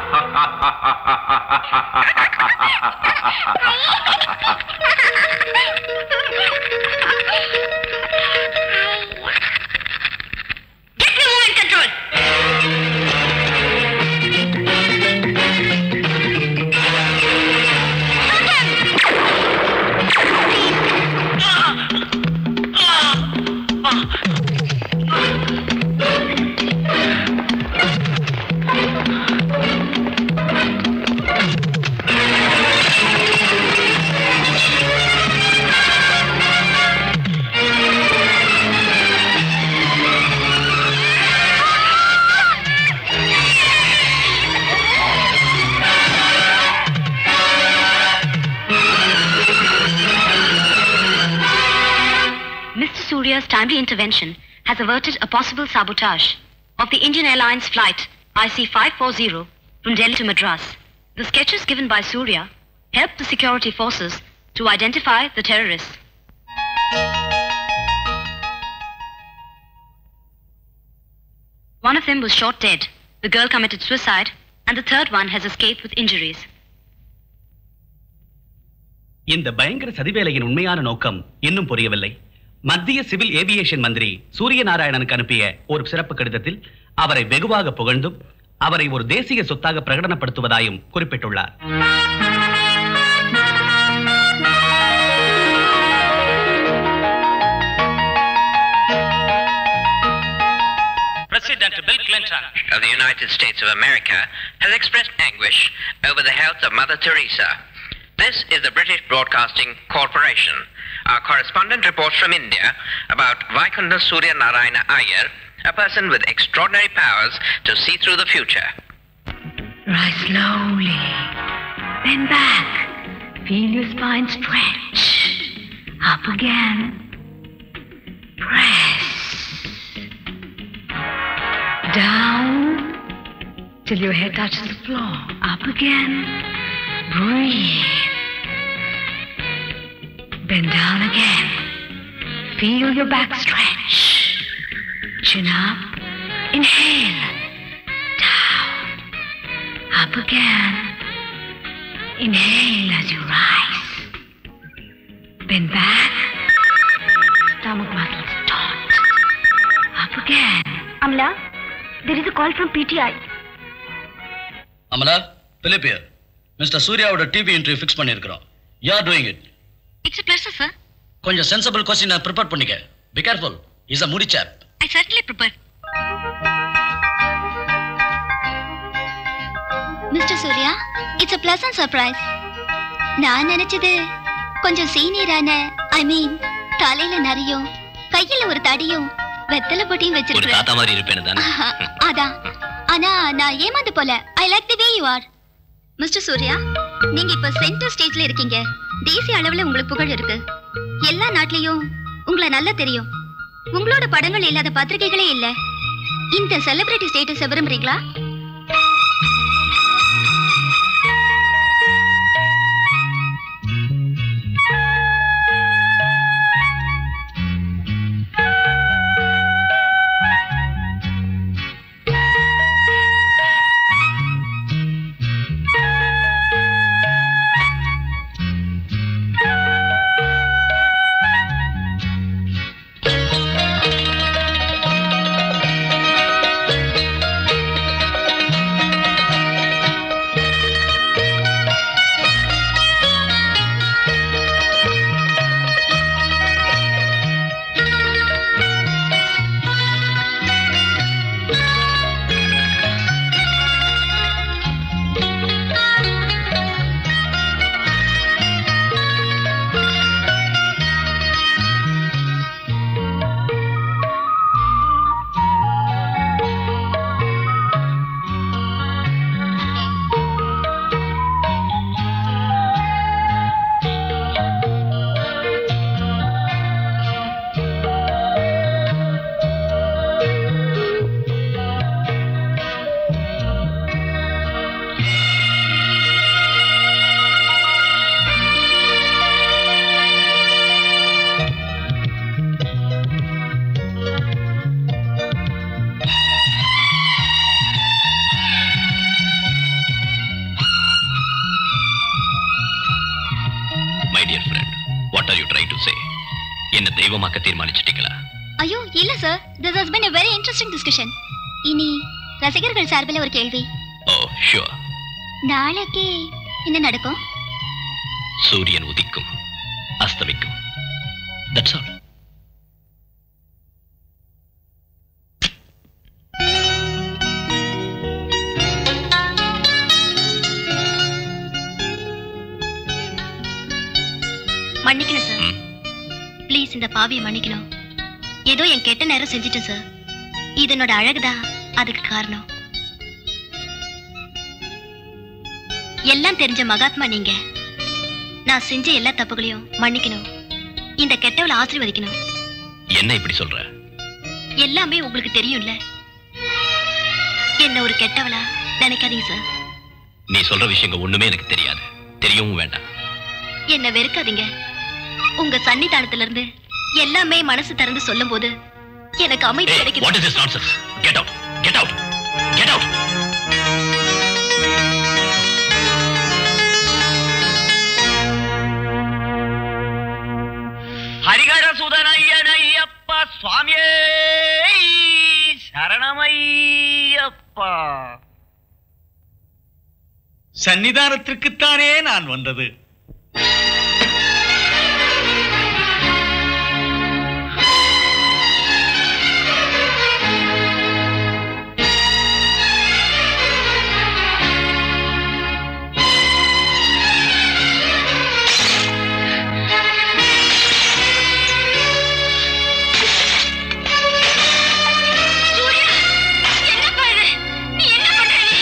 Get me movement control. Mr. Surya's timely intervention has averted a possible sabotage of the Indian Airlines flight IC540 from Delhi to Madras. The sketches given by Surya helped the security forces to identify the terrorists. One of them was shot dead, the girl committed suicide, and the third one has escaped with injuries. இந்த பயங்கர சதிவேலையின் உண்மையான நோக்கம் இன்னும் புரியவில்லை மத்திய civil aviation மந்திரி சூரிய நாராயணனுக்கு அனுப்பிய ஒரு சிறப்பு கடிதத்தில் அவரை வெகுவாக புகழ்ந்தும் அவரை ஒரு தேசிய சொத்தாக பிரகடனப்படுத்துவதாயும் குறிப்பிட்டுள்ளார் President Bill Clinton of the United States of America has expressed anguish over the health of Mother Teresa. This is the British Broadcasting Corporation. Our correspondent reports from India about Vaikunth Surya Narayana Iyer, a person with extraordinary powers to see through the future. Rise slowly. Bend back. Feel your spine stretch. Up again. Press. Down till your head touches the floor. Up again. Breathe. Bend down again. Feel your back stretch. Chin up. Inhale. Down. Up again. Inhale as you rise. Bend back. Stomach muscles taut. Up again. Amla, there is a call from PTI. Amala Philip here. Mister சூர்யாவோட TV interview fix பண்ணியிருக்கிறோம் you are doing it It's a pleasure, sir. கொஞ்சம் sensible question prepare பண்ணிக்க Be careful. He's a moody chap. I certainly prepare. Mister Surya it's a pleasant surprise நான் நினைச்சது கொஞ்சம் சீனியரான ஐ மீன் தலையில நரியும் கையில ஒரு தடியும் வெத்தலை பொட்டியும் ஒரு வச்சிருக்கேன் தாத்தா மாதிரி இருப்பேன்னு தானே அதான் ஆனா நான் ஏமாந்து போல I like the way you are mister Surya நீங்க இப்ப சென்டர் ஸ்டேஜ்ல இருக்கீங்க தேசிய அளவுல உங்களுக்கு புகழ் இருக்கு எல்லா நாட்டிலையும் உங்களை நல்லா தெரியும் உங்களோட படங்கள் இல்லாத பத்திரிகைகளே இல்ல இந்த செலிபிரிட்டி ஸ்டேட்டஸ் விரும்புறீங்களா my dear friend what are you try to say என்ன தெய்வமாக்க தீர்மானிச்சிட்டீங்களா ஐயோ இல்ல சார் this has been a very interesting discussion இனி ரசிகர்கள் சார்பில் ஒரு கேள்வி ஓ ஷுவர் நாளைக்கு என்ன நடக்கும் சூரியன் உதிக்கும் அஸ்தமிக்கும் தட்ஸ் ஆல் மன்னிக்கணும் சார் ப்ளீஸ் இந்த பாவியை மன்னிக்கணும் ஏதோ என் கெட்ட நேரம் செஞ்சுட்டேன் சார் இது என்னோட அழகுதான் அதுக்கு காரணம் எல்லாம் தெரிஞ்ச மகாத்மா நீங்க நான் செஞ்ச எல்லா தப்புகளையும் மன்னிக்கணும் இந்த கெட்டவளை ஆசீர்வதிக்கணும் என்ன இப்படி சொல்ற எல்லாமே உங்களுக்கு தெரியும்ல என்ன ஒரு கெட்டவளா நினைக்காதீங்க சார் நீ சொல்ற விஷயங்கள் ஒண்ணுமே எனக்கு தெரியாது தெரியவும் வேண்டாம் என்ன வெறுக்காதீங்க உங்க சன்னிதானத்துல இருந்து எல்லாமே மனசு திறந்து சொல்லும்போது எனக்கு அமைதி கிடைக்குது what is this nonsense get out get out get out ஹரிகர சுதனையனையப்பா சுவாமியே சரணமையப்பா சன்னிதானத்திற்குத்தானே நான் வந்தது என்னப்பா இது நீ என்ன பண்ற நீ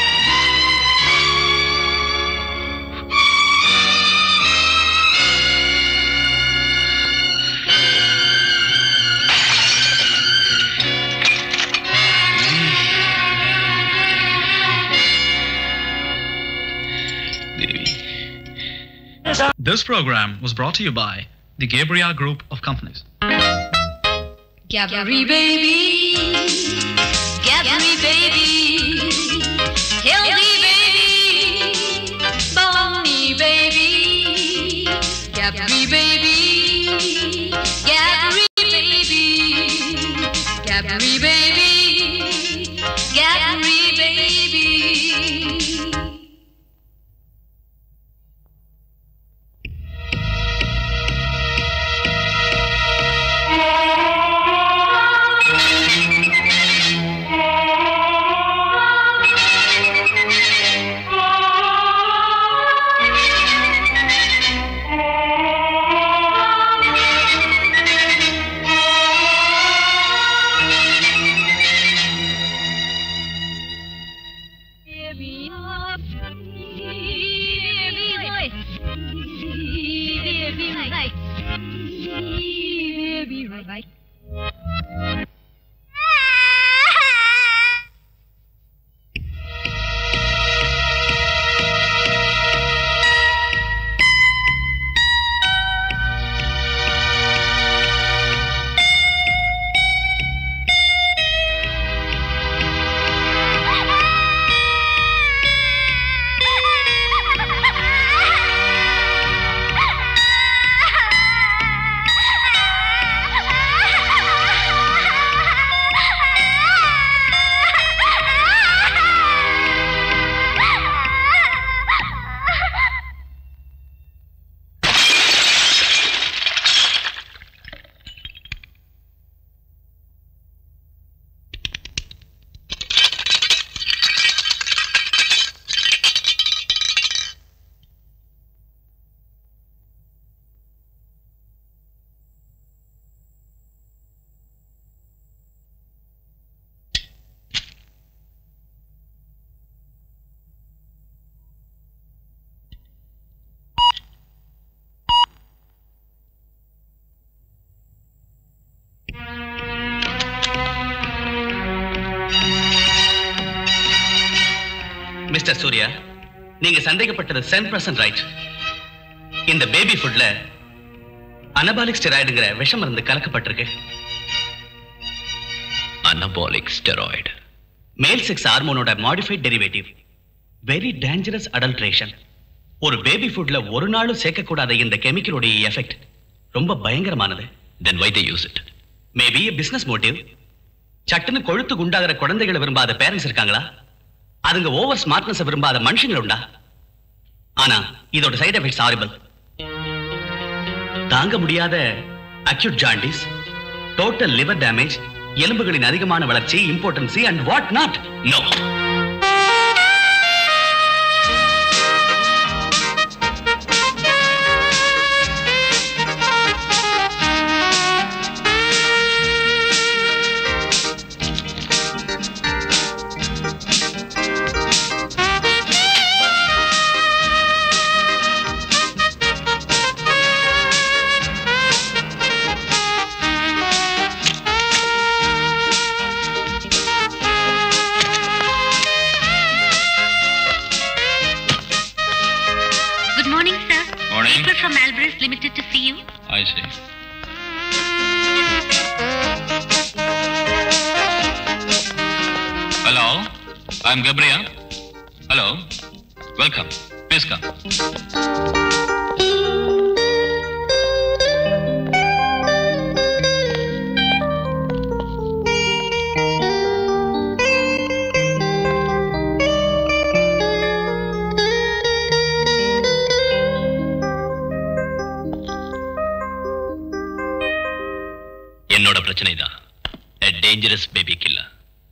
This program was brought to you by the Gabriel Group of Companies. Gabri baby, Gabri baby, healthy baby, bony baby, Gabri baby, Gabri baby, Gabri baby, Gabri baby. Thank you. Mister Surya நீங்க சந்தேகப்பட்டது cent percent right இந்த baby ஃபுட்ல anabolic ஸ்டெராய்டுங்கிற விஷம் மருந்து கலக்கப்பட்டிருக்கு anabolic steroid male sex ஹார்மோனோட modified derivative very dangerous adulteration ஒரு பேபி ஃபுட்ல ஒரு நாளும் சேர்க்கக்கூடாத இந்த கெமிக்கலோட எஃபெக்ட் ரொம்ப பயங்கரமானது then why they use it maybe business motive சட்டுன்னு கொழுத்து குண்டாகிற குழந்தைகளை விரும்பாத பேரண்ட்ஸ் இருக்காங்களா அதுங்க ஓவர் ஸ்மார்ட்னஸ் விரும்பாத மனுஷங்க உண்டா ஆனா இதோட சைடு எஃபெக்ட்ஸ் ஹாரிபிள் தாங்க முடியாத acute jaundice total liver damage எலும்புகளின் அதிகமான வளர்ச்சி impotency and what not no Good morning, sir. Morning. People from Alvarez Limited to see you. I see. Hello, I'm Gabriel. Hello, welcome. Please come. என்னோட பிரச்சனை தான் dangerous baby killer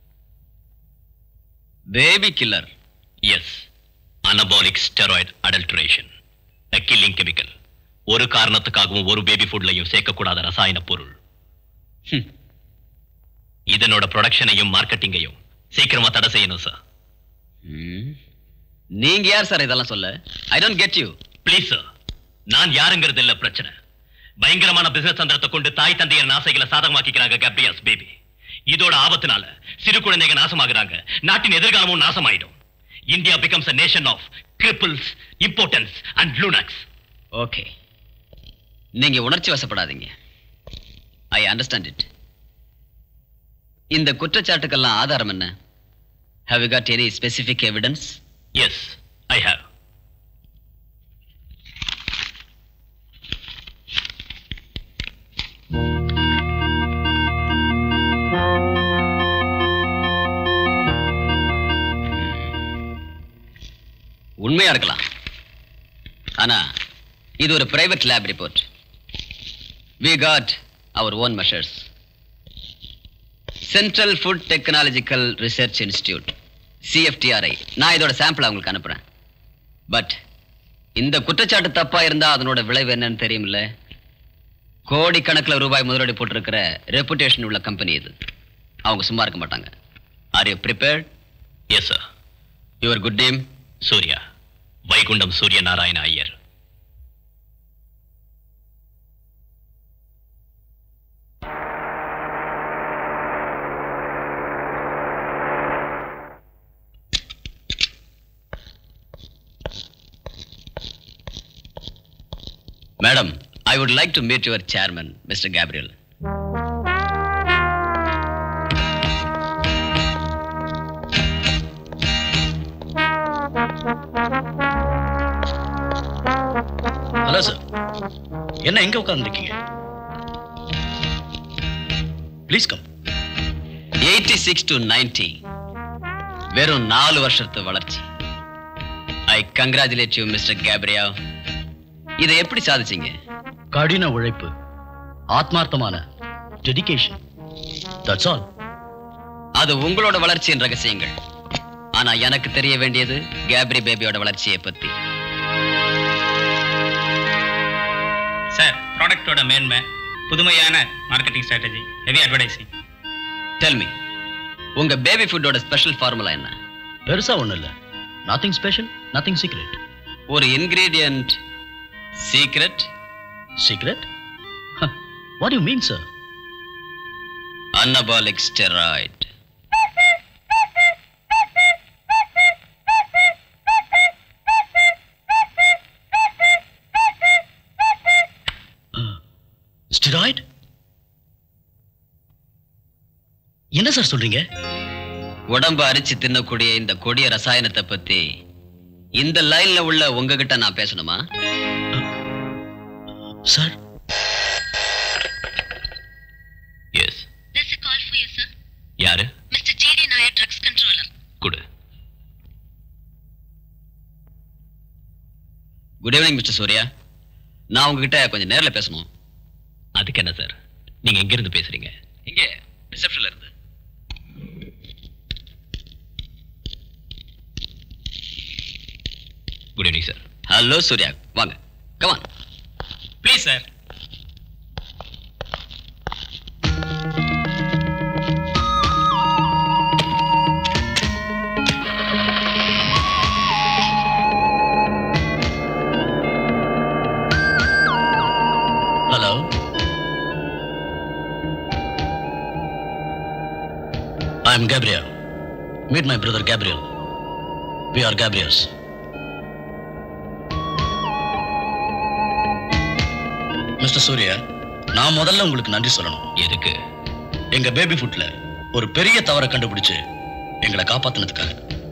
baby killer yes anabolic steroid adulteration a killing chemical ஒரு காரணத்துக்காகவும் ஒரு baby ஃபுட்லையும் சேர்க்கக்கூடாத ரசாயன பொருள் ஹம். இதனோட ப்ரொடக்ஷனையும் மார்க்கெட்டிங்கையும் சீக்கிரமா தடை செய்யணும் சார் நீங்க யார் சார் இதெல்லாம் சொல்ல I don't get you please sir நான் யாருங்கிறது இல்ல பிரச்சனை பயங்கரமான பிசினஸ் தந்திரத்தை கொண்டு தாய் தந்தையர் ஆசைகளை சாதகமாக்கிக்கிறாங்க கப்ரியாஸ் பேபி இதோட ஆபத்தினால சிறு குழந்தைங்க நாசமாகுறாங்க நாட்டின் எதிர்காலமும் நாசமாயிடும் India becomes a nation of cripples impotents and lunatics okay நீங்க உணர்ச்சி வசப்படாதீங்க ஐ அண்டர்ஸ்டாண்ட் இட் இந்த குற்றச்சாட்டுக்கெல்லாம் ஆதாரம் என்ன how you got any specific evidence yes I have உண்மையா இருக்கலாம் ஆனா இது ஒரு private lab report we got our own measures central food technological research institute CFTRI நான் இதோட சாம்பிள் அவங்களுக்கு அனுப்புறேன் பட் இந்த குற்றச்சாட்டு தப்பா இருந்தா அதனோட விளைவு என்னன்னு தெரியுமில்ல கோடிக்கணக்கில் ரூபாய் முதலீடு போட்டிருக்கிற ரெப்புடேஷன் உள்ள கம்பெனி இது அவங்க சும்மா இருக்க மாட்டாங்க are you prepared yes sir your good name Surya Vaikundam Surya Narayana Iyer madam I would like to meet your chairman mister Gabriel hello sir என்ன எங்க உட்கார்ந்துருக்கீங்க please come eighty six to ninety வெறும் நாலு வருஷத்து வளர்ச்சி I congratulate you mister Gabriel இதை எப்படி சாதிச்சீங்க கடின உழைப்பு ஆத்மார்த்தமான டெடிகேஷன் தட்ஸ் ஆல் அது உங்களோட வளர்ச்சியின் ரகசியங்கள் ஆனா எனக்கு தெரிய வேண்டியது கேப்ரி பேபியோட வளர்ச்சியை பத்தி சார் ப்ராடக்ட்டோட மேன்மை புதுமையான marketing strategy heavy advertising tell me உங்க பேபி ஃபுட்டோட ஸ்பெஷல் ஃபார்முலா என்ன பெருசா ஒண்ணும் இல்ல நத்திங் ஸ்பெஷல் நத்திங் சீக்ரெட் ஒரு ingredient secret secret what you mean sir anabolic steroid என்ன சார் சொல்றீங்க உடம்ப அரிச்சு தின்னக்கூடிய இந்த கொடிய ரசாயனத்தை பத்தி இந்த லைன்ல உள்ள உங்ககிட்ட நான் பேசணுமா sir yes There's a call for you, sir. யாரு Mr. J.D. Nair, drugs controller. கொடு குட் ஈவினிங் மிஸ்டர் சூர்யா நான் உங்ககிட்ட கொஞ்சம் நேர்ல பேசணும் அதுக்கு என்ன சார் நீங்க எங்க இருந்து பேசுறீங்க இங்க ரிசப்ஷன்ல இருந்து good evening sir hello Surya வாங்க come on please sir hello I am Gabriel meet my brother Gabriel we are Gabriels mister Surya நான் முதல்ல உங்களுக்கு நன்றி சொல்லணும் எதுக்கு எங்க பேபி ஃபுட்ல ஒரு பெரிய தவறை கண்டுபிடிச்சு எங்களை காப்பாத்தினதுக்காக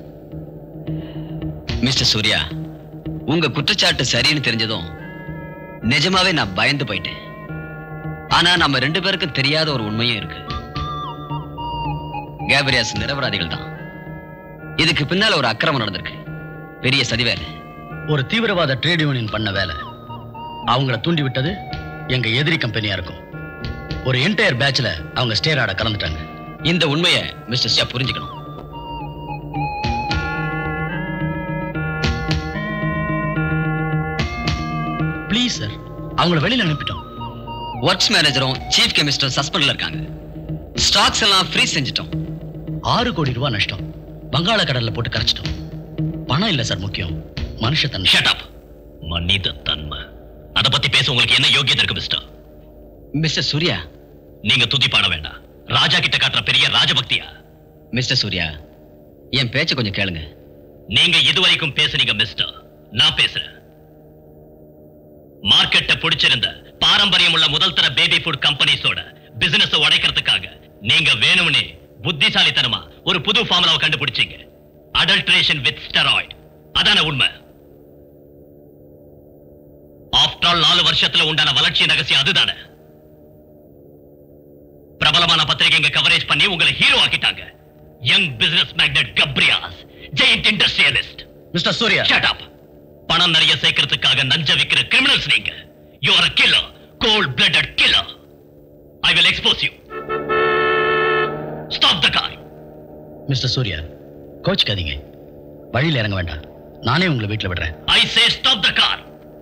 மிஸ்டர் சூர்யா உங்க குற்றச்சாட்டு சரின்னு தெரிஞ்சதும் நிஜமாவே நான் பயந்து போயிட்டேன் ஆனா நம்ம ரெண்டு பேருக்கும் தெரியாத ஒரு உண்மையும் இருக்கு கேப்ரியாஸ் நிரபராதிகள் தான் இதுக்கு பின்னால ஒரு அக்கிரமம் நடந்திருக்கு பெரிய சதி வேலை ஒரு தீவிரவாத ட்ரேட் யூனியன் பண்ண வேலை அவங்கள தூண்டி விட்டது எங்க எதிரி கம்பெனியா இருக்கும் ஒரு என்டையர் பேட்ச்ல அவங்க ஸ்டேராட கலந்துட்டாங்க இந்த உண்மையை மிஸ்டர் ஷா புரிஞ்சுக்கணும் ப்ளீஸ் சார் அவங்கள வெளியில அனுப்பிட்டோம் ஒர்க்ஸ் மேனேஜரும் சீஃப் கெமிஸ்டரும் சஸ்பெண்ட்ல இருக்காங்க ஸ்டாக்ஸ் எல்லாம் ஃப்ரீஸ் செஞ்சுட்டோம் ஆறு கோடி ரூபாய் நஷ்டம் வங்காள கடல்ல போட்டு கரைச்சிட்டோம் பணம் இல்ல சார் முக்கியம் மனுஷ தன்மை ஷட் அப் மனித தன்மை அத பத்தி பேச உங்களுக்கு என்ன யோகியதை இருக்கு மிஸ்டர் மிஸ்டர் சூர்யா நீங்க துதி பாட வேண்டாம் ராஜா கிட்ட காட்டுற பெரிய ராஜபக்தியா மிஸ்டர் சூர்யா என் பேச்ச கொஞ்சம் கேளுங்க நீங்க இதுவரைக்கும் பேசுனீங்க மிஸ்டர் நான் பேசுறேன் மார்க்கெட்டை பிடிச்சிருந்த பாரம்பரியம் உள்ள முதல் தர பேபி ஃபுட் கம்பெனிஸோட பிசினஸ் உடைக்கிறதுக்காக நீங்க வேணும்னே புத்திசாலித்தனமா ஒரு புது ஃபார்முலாவை கண்டுபிடிச்சீங்க அடல்ட்ரேஷன் வித் ஸ்டெராய்டு அதான உண்மை ஆஃப்டர் ஆல் நாலு வருஷத்துல உண்டான வளர்ச்சி ரகசியம் அதுதானே பிரபலமான பத்திரிகைங்க கவரேஜ் பண்ணி உங்களை ஹீரோ ஆக்கிட்டாங்க young business magnate Gabriels giant industrialist mister Surya shut up பணம் நிறைய சேர்க்கறதுக்காக நஞ்ச விக்கிற கிரிமினல்ஸ் நீங்க you are a killer cold blooded killer i will expose you stop the car mister Surya கோச்சுக்காதீங்க வழியில இறங்க வேண்டாம் நானே உங்களை வீட்டுல விடுறேன் i say stop the car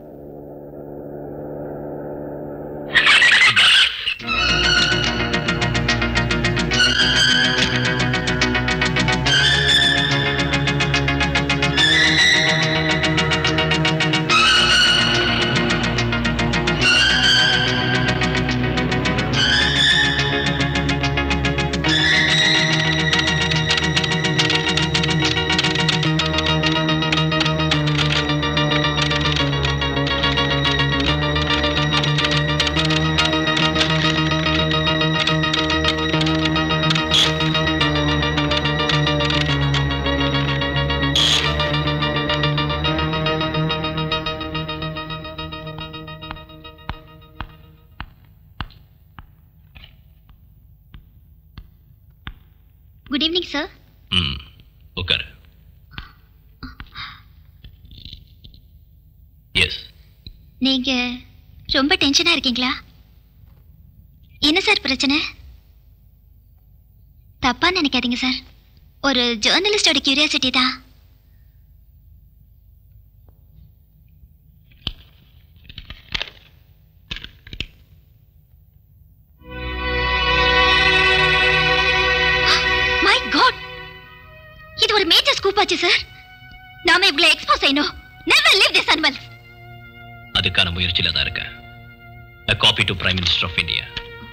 good evening sir ம் உட்காரு எஸ் நீங்க ரொம்ப டென்ஷனா இருக்கீங்களா என்ன சார் பிரச்சனை தப்பா நினைக்காதீங்க சார் ஒரு ஜேர்னலிஸ்டோட கியூரியாசிட்டி தான் மை காட் இது ஒரு மேஜர் ஸ்கூப் ஆச்சு சார் நாம இவங்களை எக்ஸ்போஸ் செய்யணும் நெவர் லீவ் திஸ் அனிமல்ஸ் அதுக்கான முயற்சியில தான் இருக்கேன் a copy to prime minister of india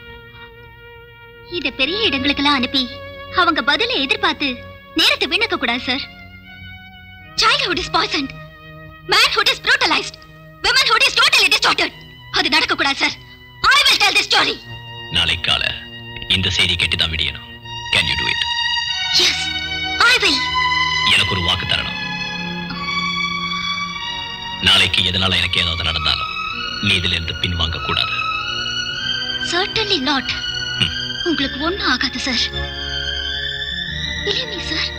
இத பெரிய இடங்களுக்கெல்லாம் அனுப்பி அவங்க பதிலை எதிர்பார்த்து நேரத்தை வீணாக்க கூடாது sir childhood is poisoned manhood is brutalized womanhood is totally distorted அது நடக்க கூடாது sir I will tell this story நாளை கால இந்த செய்தி கேட்டு தான் விடியணும் can you do it yes I will எனக்கு ஒரு வாக்கு தரணும் நாளைக்கு எதனால எனக்கு ஏதாவது நடந்தாலும் நீ இதுல இருந்து பின்வாங்க கூடாது சர்டன்லி நாட் உங்களுக்கு ஒண்ணும் ஆகாது சார் பிலீவ் மீ சார்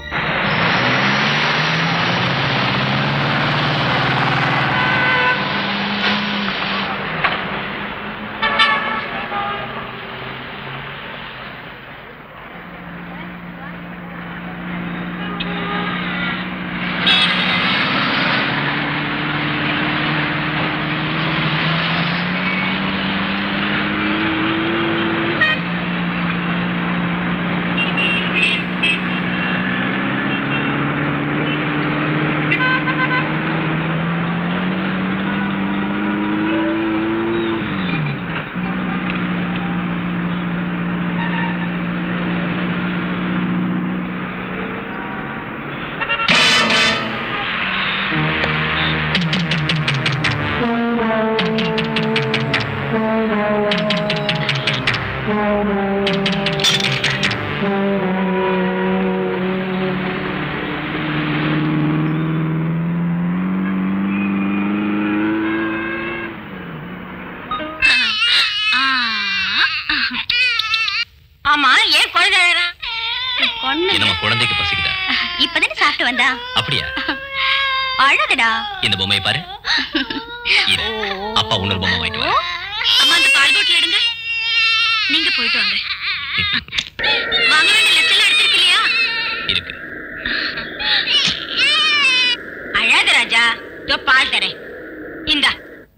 ஆமா ஏன் குழந்தை அழறா? என்னம்மா குழந்தைக்கு பசிக்குதா இப்பதானே சாப்பிட்டு வந்தா அப்படியா அழகடா இந்த பொம்மையை பாரு இரு. அப்பா இன்னொரு பொம்மை வாங்கிட்டு வரேன் அம்மா அந்த பால் போட்டில் எடுங்க நீங்க போயிட்டு வாங்க வாங்க வேண்டிய லிஸ்ட் எல்லாம் எடுத்திருக்கு இல்லையா இருக்கு அழாத ராஜா இதோ பால் தரேன் இந்தா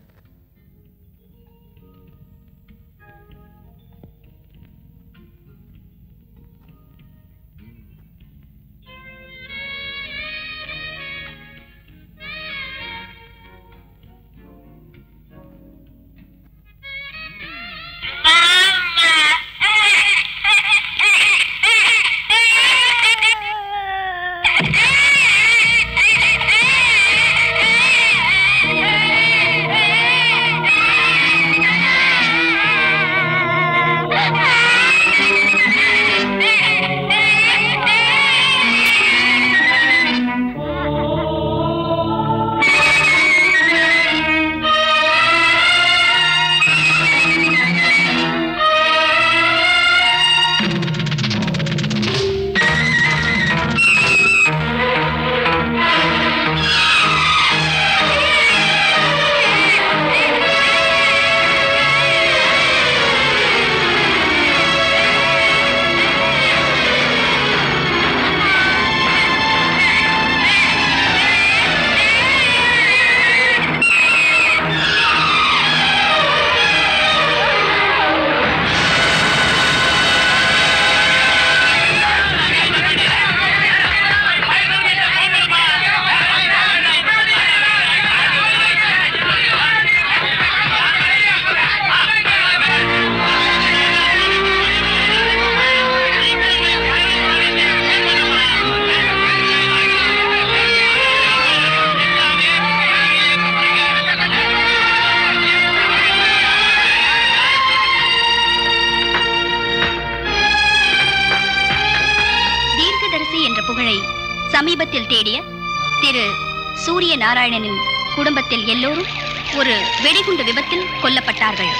தீர்க்கதரிசி என்ற புகழை சமீபத்தில் தேடிய திரு சூரிய நாராயணனின் குடும்பத்தில் எல்லோரும் ஒரு வெடிகுண்டு விபத்தில் கொல்லப்பட்டார்கள்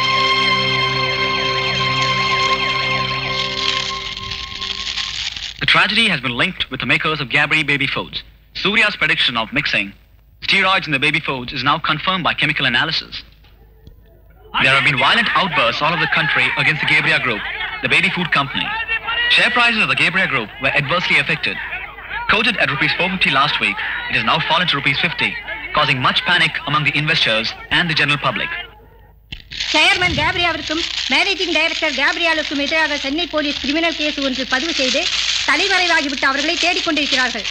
The tragedy has been linked with the makers of Gabri baby foods. Surya's prediction of mixing steroids in the baby foods is now confirmed by chemical analysis. There have been violent outbursts all over the country against the Gabriel Group, the baby food company. Share prices of the Gabriel Group were adversely affected. Quoted at rupees 450 last week, it has now fallen to rupees 50, causing much panic among the investors and the general public. Chairman கேப்ரியாவிற்கும் managing director கேப்ரியாலுக்கும் எதிராக Chennai police criminal case ஒன்று பதிவு செய்து தலைமறைவாகிவிட்ட அவர்களை தேடிக்கொண்டிருக்கிறார்கள்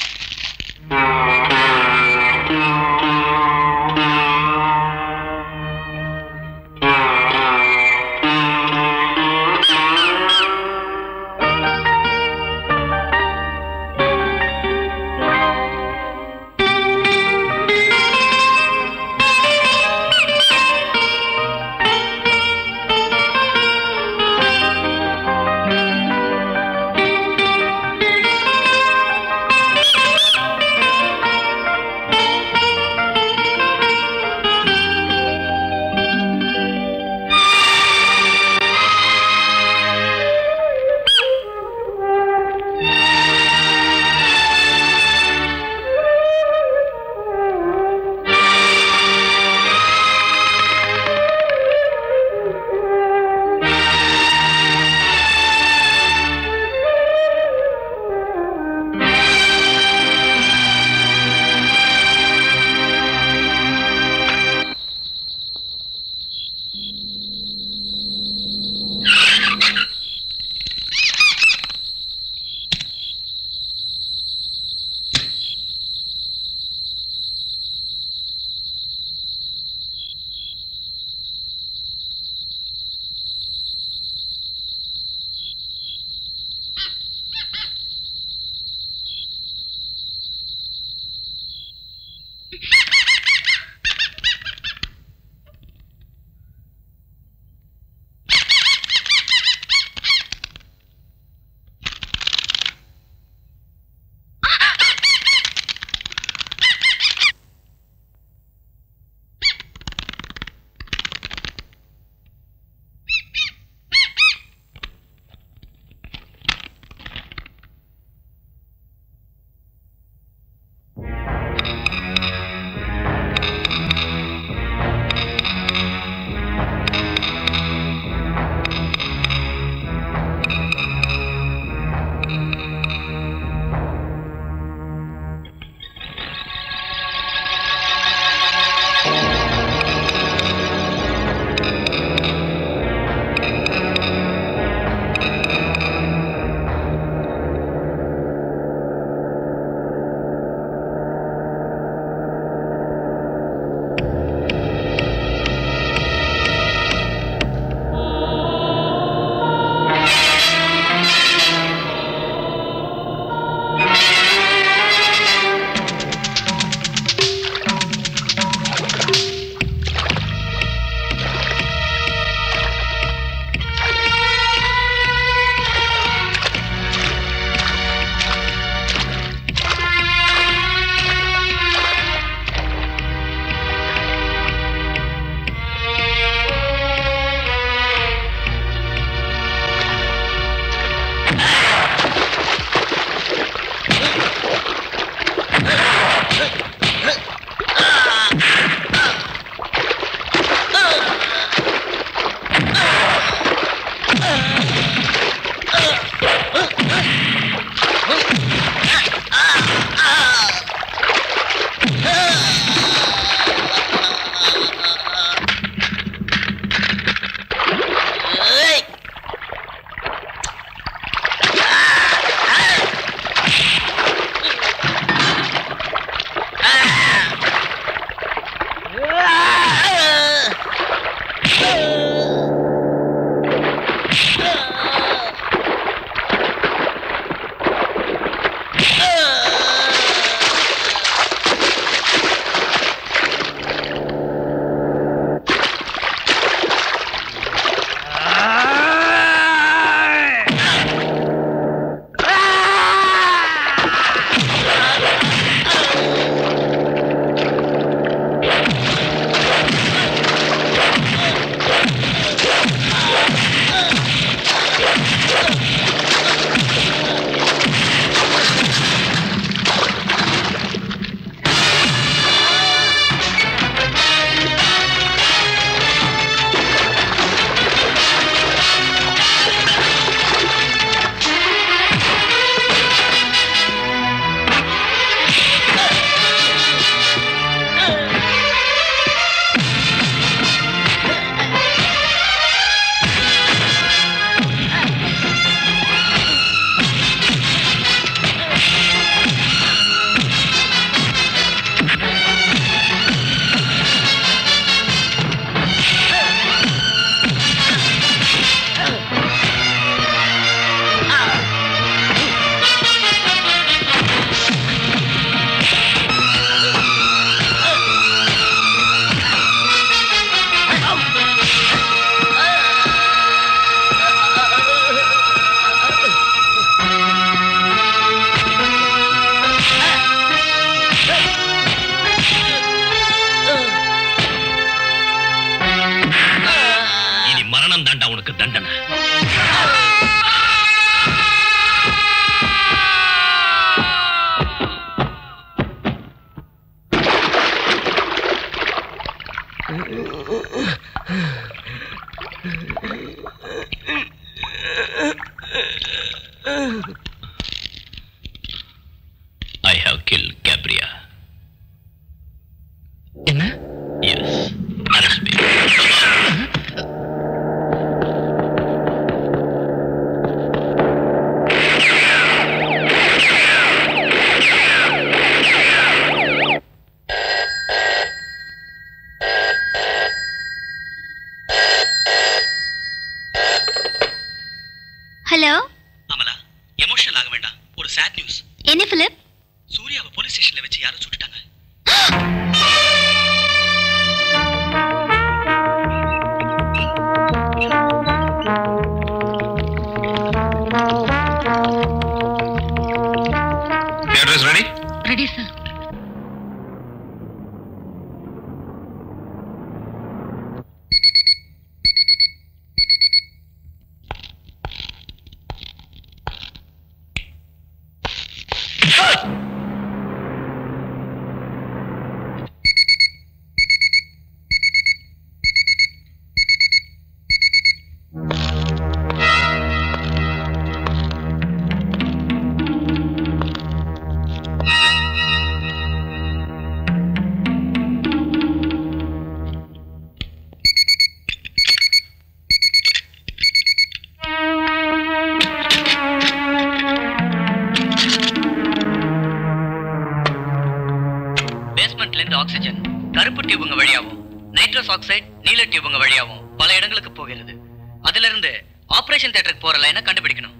ready sir பேஸ்மெண்ட்ல இருந்து oxygen கருப்பு டியூபுங்க வழியாவும் nitrous oxide நீல டியூபுங்க வழியாவும் பல இடங்களுக்கு போகிறது அதுல இருந்து ஆபரேஷன் தியேட்டருக்கு போற லைனை கண்டுபிடிக்கணும்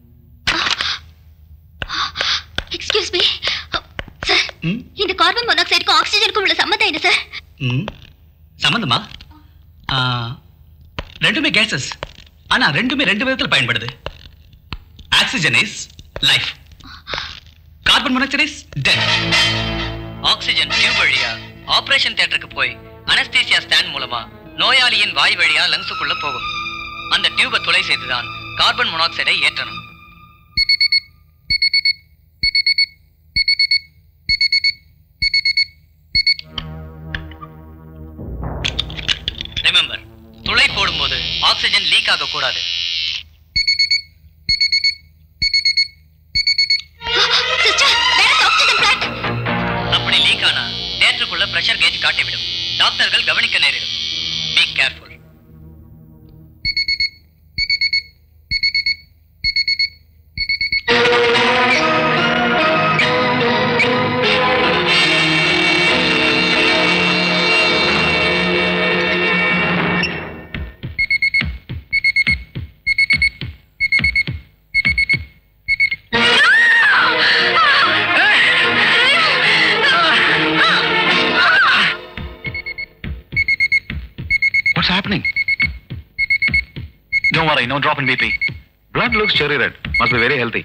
எக்ஸ்கியூஸ் மீ சார் இந்த கார்பன் மோனாக்சைடுக்கும் ஆக்சிஜனுக்கும் உள்ள சம்மந்தம் என்ன சார் ம் சம்பந்தமா ஆ, ரெண்டுமே கேசஸ் ஆனா ரெண்டுமே ரெண்டு விதத்தில் பயன்படுது oxygen is life carbon monoxide is death oxygen tube வழியா ஆபரேஷன் தியேட்டருக்கு போய் அனஸ்தீசியா ஸ்டாண்ட் மூலமா நோயாளியின் வாய் வழியா லங்ஸுக்குள்ள போகும் அந்த டியூபை துளை செய்துதான் கார்பன் மோனாக்சைடை ஏற்றணும் ரிமெம்பர் துளை போடும்போது ஆக்சிஜன் லீக் ஆக கூடாது சிஸ்டர் வேற ஆக்சிஜன் பிளான்ட் அப்படி லீக் ஆனா தியேட்டருக்குள்ள பிரஷர் கேஜ் காட்டிவிடும் டாக்டர்கள் கவனிக்க நேரிடும் be careful What's happening? Don't worry, no drop in BP. Blood looks cherry red. Must be very healthy.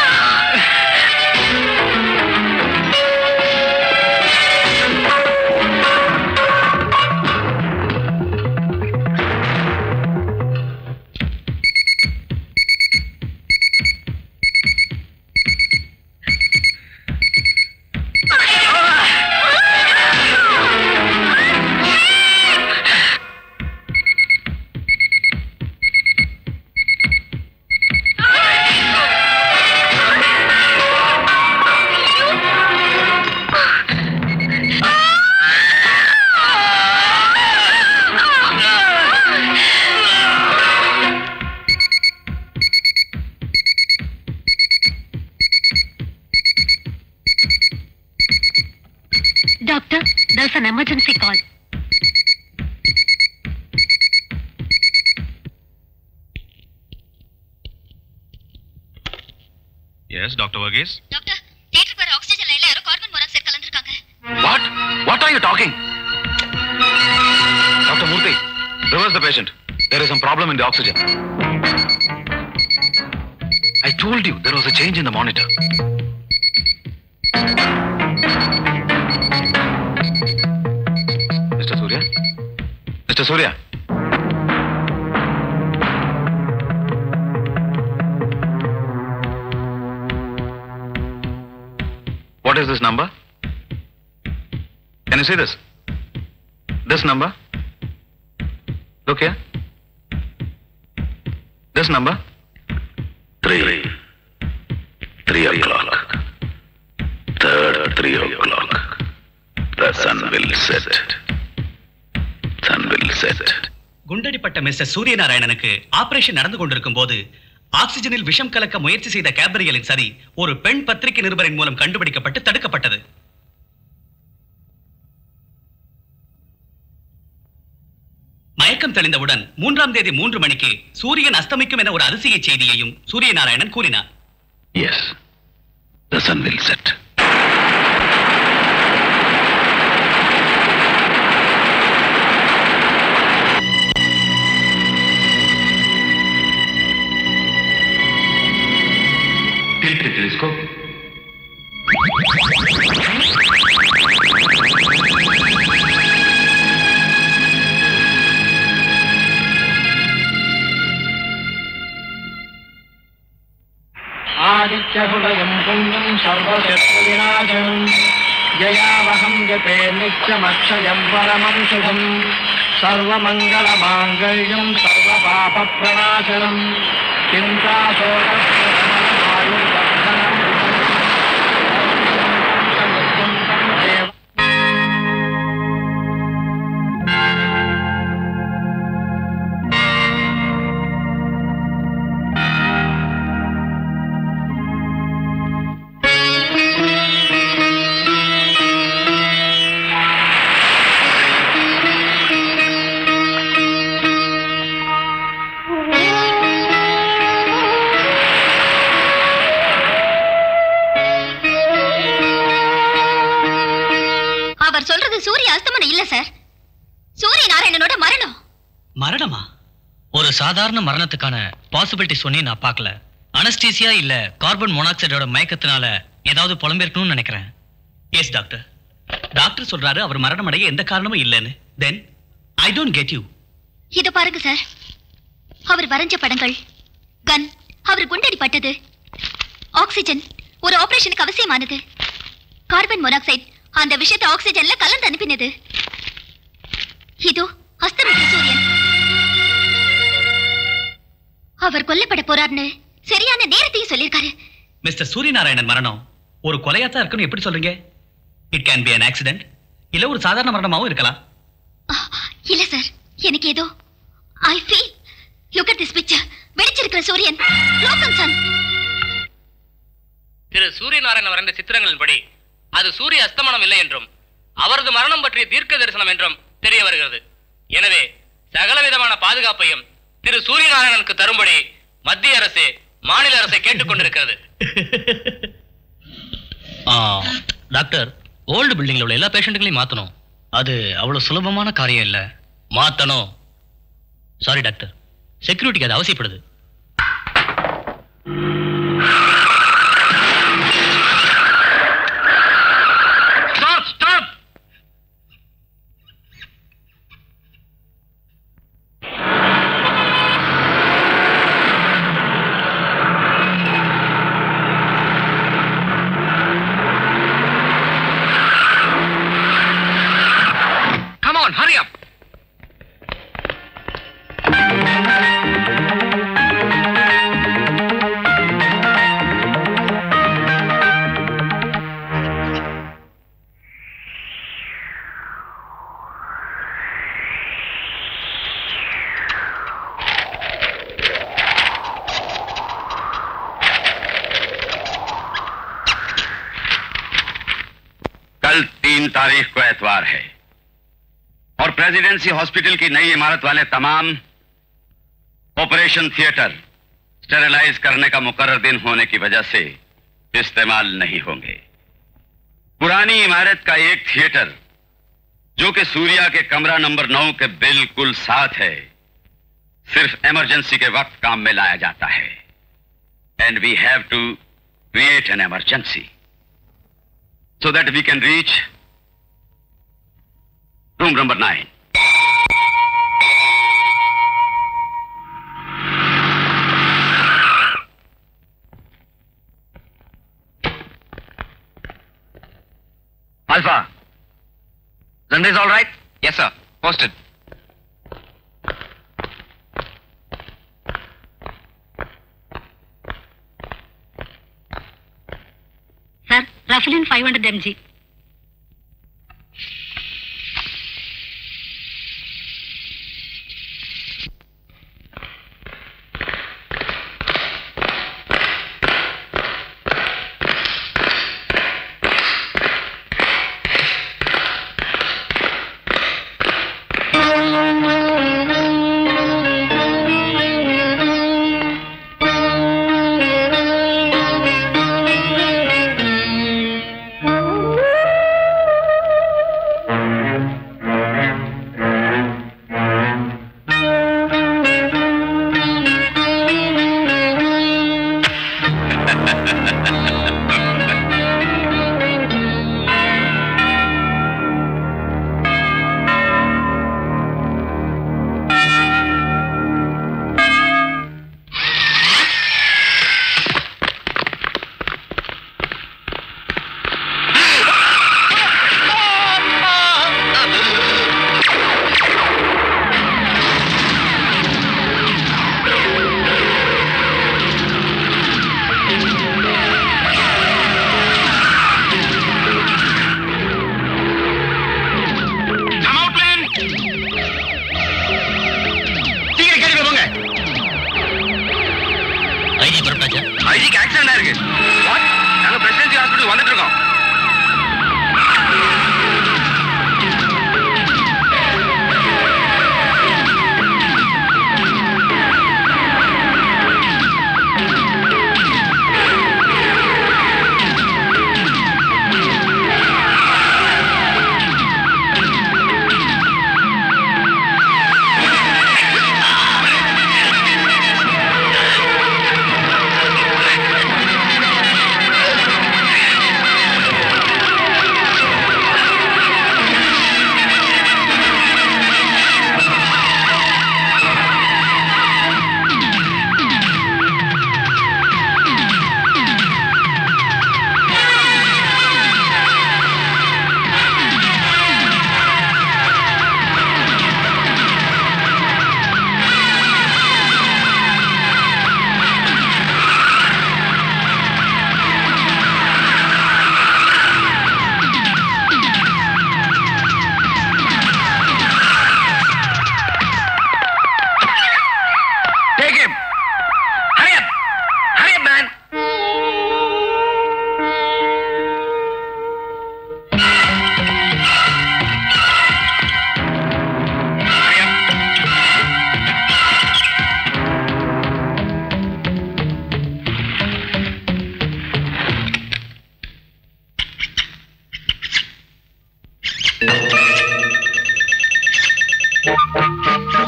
Doctor, there's an emergency call. Yes, Dr. Varghese? Doctor தியேட்டருக்கு வர oxygen லைன்ல யாரோ carbon monoxide கலந்துருக்காங்க What? What are you talking? Dr. Murthy, reverse the patient. There is some problem in the oxygen. I told you there was a change in the monitor. Mr. Surya? Mr. Surya? What is this number? Can you see this? This number? Look here. This number? Three. Three o'clock. Third three o'clock. The sun will set. Sun will set. குண்டடிப்பட்ட mister சூரியநாராயணனுக்கு operation நடந்து கொண்டிருக்கும் போது ஆக்சிஜனில் விஷம் கலக்க முயற்சி செய்த கேப்ரியலின் சரி ஒரு பெண் பத்திரிகை நிருபரின் மூலம் கண்டுபிடிக்கப்பட்டு தடுக்கப்பட்டது மயக்கம் தெளிந்தவுடன் மூன்றாம் தேதி மூன்று மணிக்கு சூரியன் அஸ்தமிக்கும் என ஒரு அதிசய செய்தியையும் சூரியநாராயணன் கூறினார் Yes. The sun will set. Tilt the telescope. ययावहं यते नित्यमक्षयं परमं शुभम् सर्वमङ्गलमाङ्गल्यं सर्वपापप्रणाशनम् चिन्ताशोकप्रणायुर्वर्धनम् அவர் சொல்றது சூரிய அஸ்தமனம் இல்ல சார் சூரிய நாராயணனோட மரணம் மரணமா ஒரு சாதாரண மரணத்துக்கான பாசிபிலிட்டி சொன்னி நான் பார்க்கல அனஸ்டீசியா இல்ல கார்பன் மோனாக்சைடோட மயக்கத்தினால ஏதாவது புலம்பிருக்கணும்னு நினைக்கிறேன் எஸ் டாக்டர் டாக்டர் சொல்றாரு அவர் மரணம் அடைய எந்த காரணமும் இல்லைன்னு then I don't get you இத பாருங்க சார் அவர் வரைஞ்ச படங்கள் கன் அவர் குண்டடிப்பட்டது ஆக்சிஜன் ஒரு ஆபரேஷனுக்கு அவசியமானது கார்பன் மோனாக்சைடு அந்த விஷயத்தை ஆக்சிஜன்ல கலந்து அனுப்பினது இதோ அஸ்தமித்த சூரியன் அவர் கொல்லப்பட போறார்னு சரியான நேரத்தையும் சொல்லியிருக்காரு மிஸ்டர் சூரியநாராயணன் மரணம் ஒரு கொலையாத்தான் இருக்குன்னு எப்படி சொல்றீங்க it can be an accident இல்ல ஒரு சாதாரண மரணமாவும் இருக்கலாம் இல்ல சார் எனக்கு ஏதோ I feel look at this picture வெடிச்சிருக்கிற சூரியன் லோகம் சன் திரு சூரியநாராயணன் வரைந்த சித்திரங்களின்படி அது சூரிய அஸ்தமனம் இல்லை என்றும் அவரது மரணம் பற்றிய தீர்க்க தரிசனம் என்றும் தெரிய வருகிறது எனவே சகலவிதமான பாதுகாப்பையும் திரு சூரியநாராயணனுக்கு தரும்படி மத்திய அரசு மாநில அரசை கேட்டுக்கொண்டிருக்கிறது டாக்டர் ஓல்டு பில்டிங்ல உள்ள எல்லா பேஷண்ட்டுகளையும் மாத்தணும் அது அவ்வளவு சுலபமான காரியம் இல்ல மாத்தணும் சாரி டாக்டர் செக்யூரிட்டிக்கு அது அவசியப்படுது Stop! Stop! Come on, hurry up. कल तीन तारीख को एतवार है और प्रेसिडेंसी हॉस्पिटल की नई इमारत वाले तमाम ऑपरेशन थिएटर स्टेरिलाइज करने का मुकर्रर दिन होने की वजह से इस्तेमाल नहीं होंगे पुरानी इमारत का एक थिएटर जो कि सूर्या के कमरा नंबर नौ के बिल्कुल साथ है सिर्फ इमरजेंसी के वक्त काम में लाया जाता है and we have to create an emergency so that we can reach room number nine. Alpha. Zanda is all right? Yes, sir. Posted. Sir ரஃபலின் five hundred MG Thank you.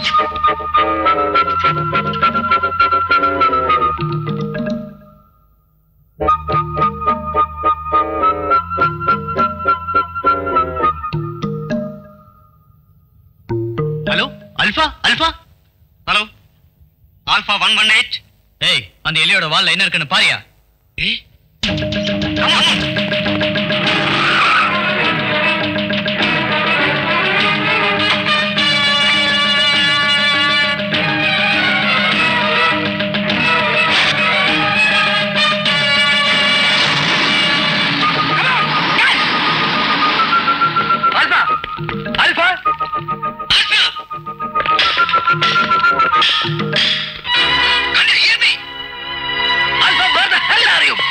Hello alpha alpha hello alpha one one eight ஏய் அந்த எலியோட வால்ல என்ன இருக்குன்னு பாரியா Alpha! Alpha! Can you hear me? Alpha, where the hell are you?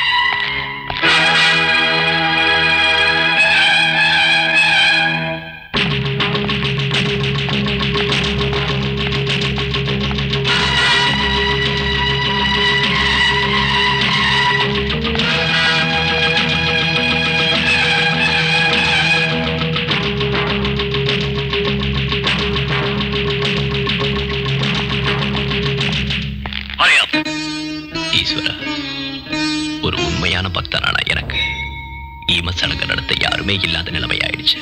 Hurry up. ஈஸ்வரா ஒரு உண்மையான பக்தனான எனக்கு ஈம சடங்கு நடத்த யாருமே இல்லாத நிலைமை ஆயிடுச்சு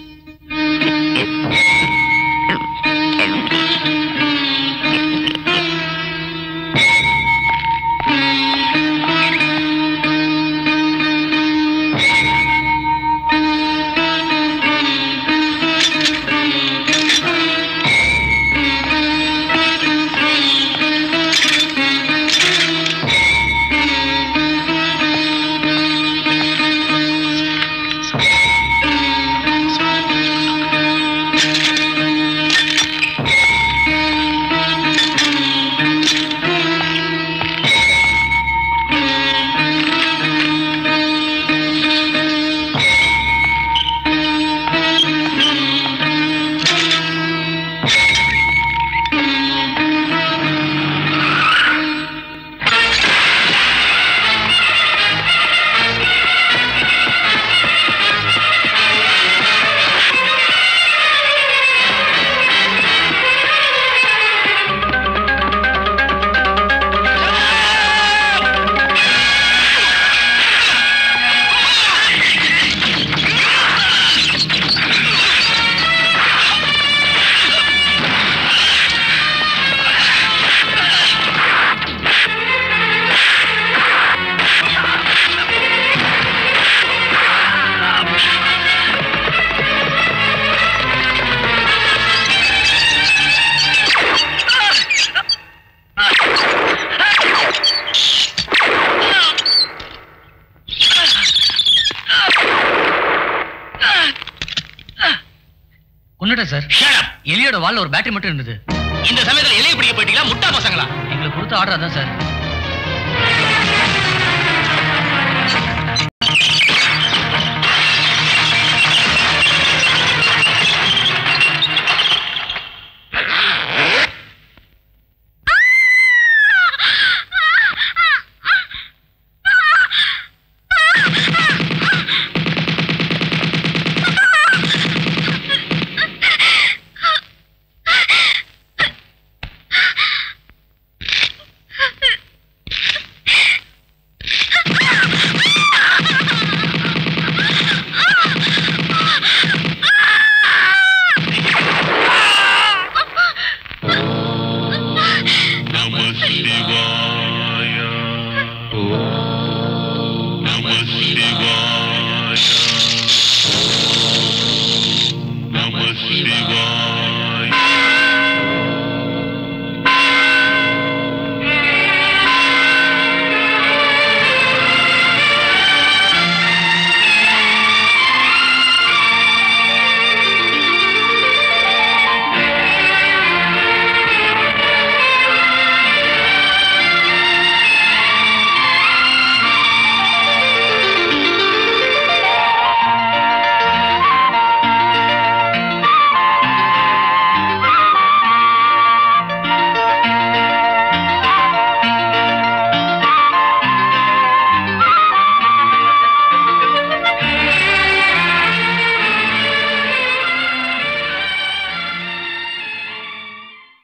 கொண்டுட்டேன் சார் எலியோட வால்ல ஒரு பேட்டரி மட்டும் இருந்தது இந்த சமயத்துல எலியை பிடிக்க போயிட்டீங்களா முட்டா பசங்களா எங்களுக்கு கொடுத்த ஆர்டர் அதான் சார்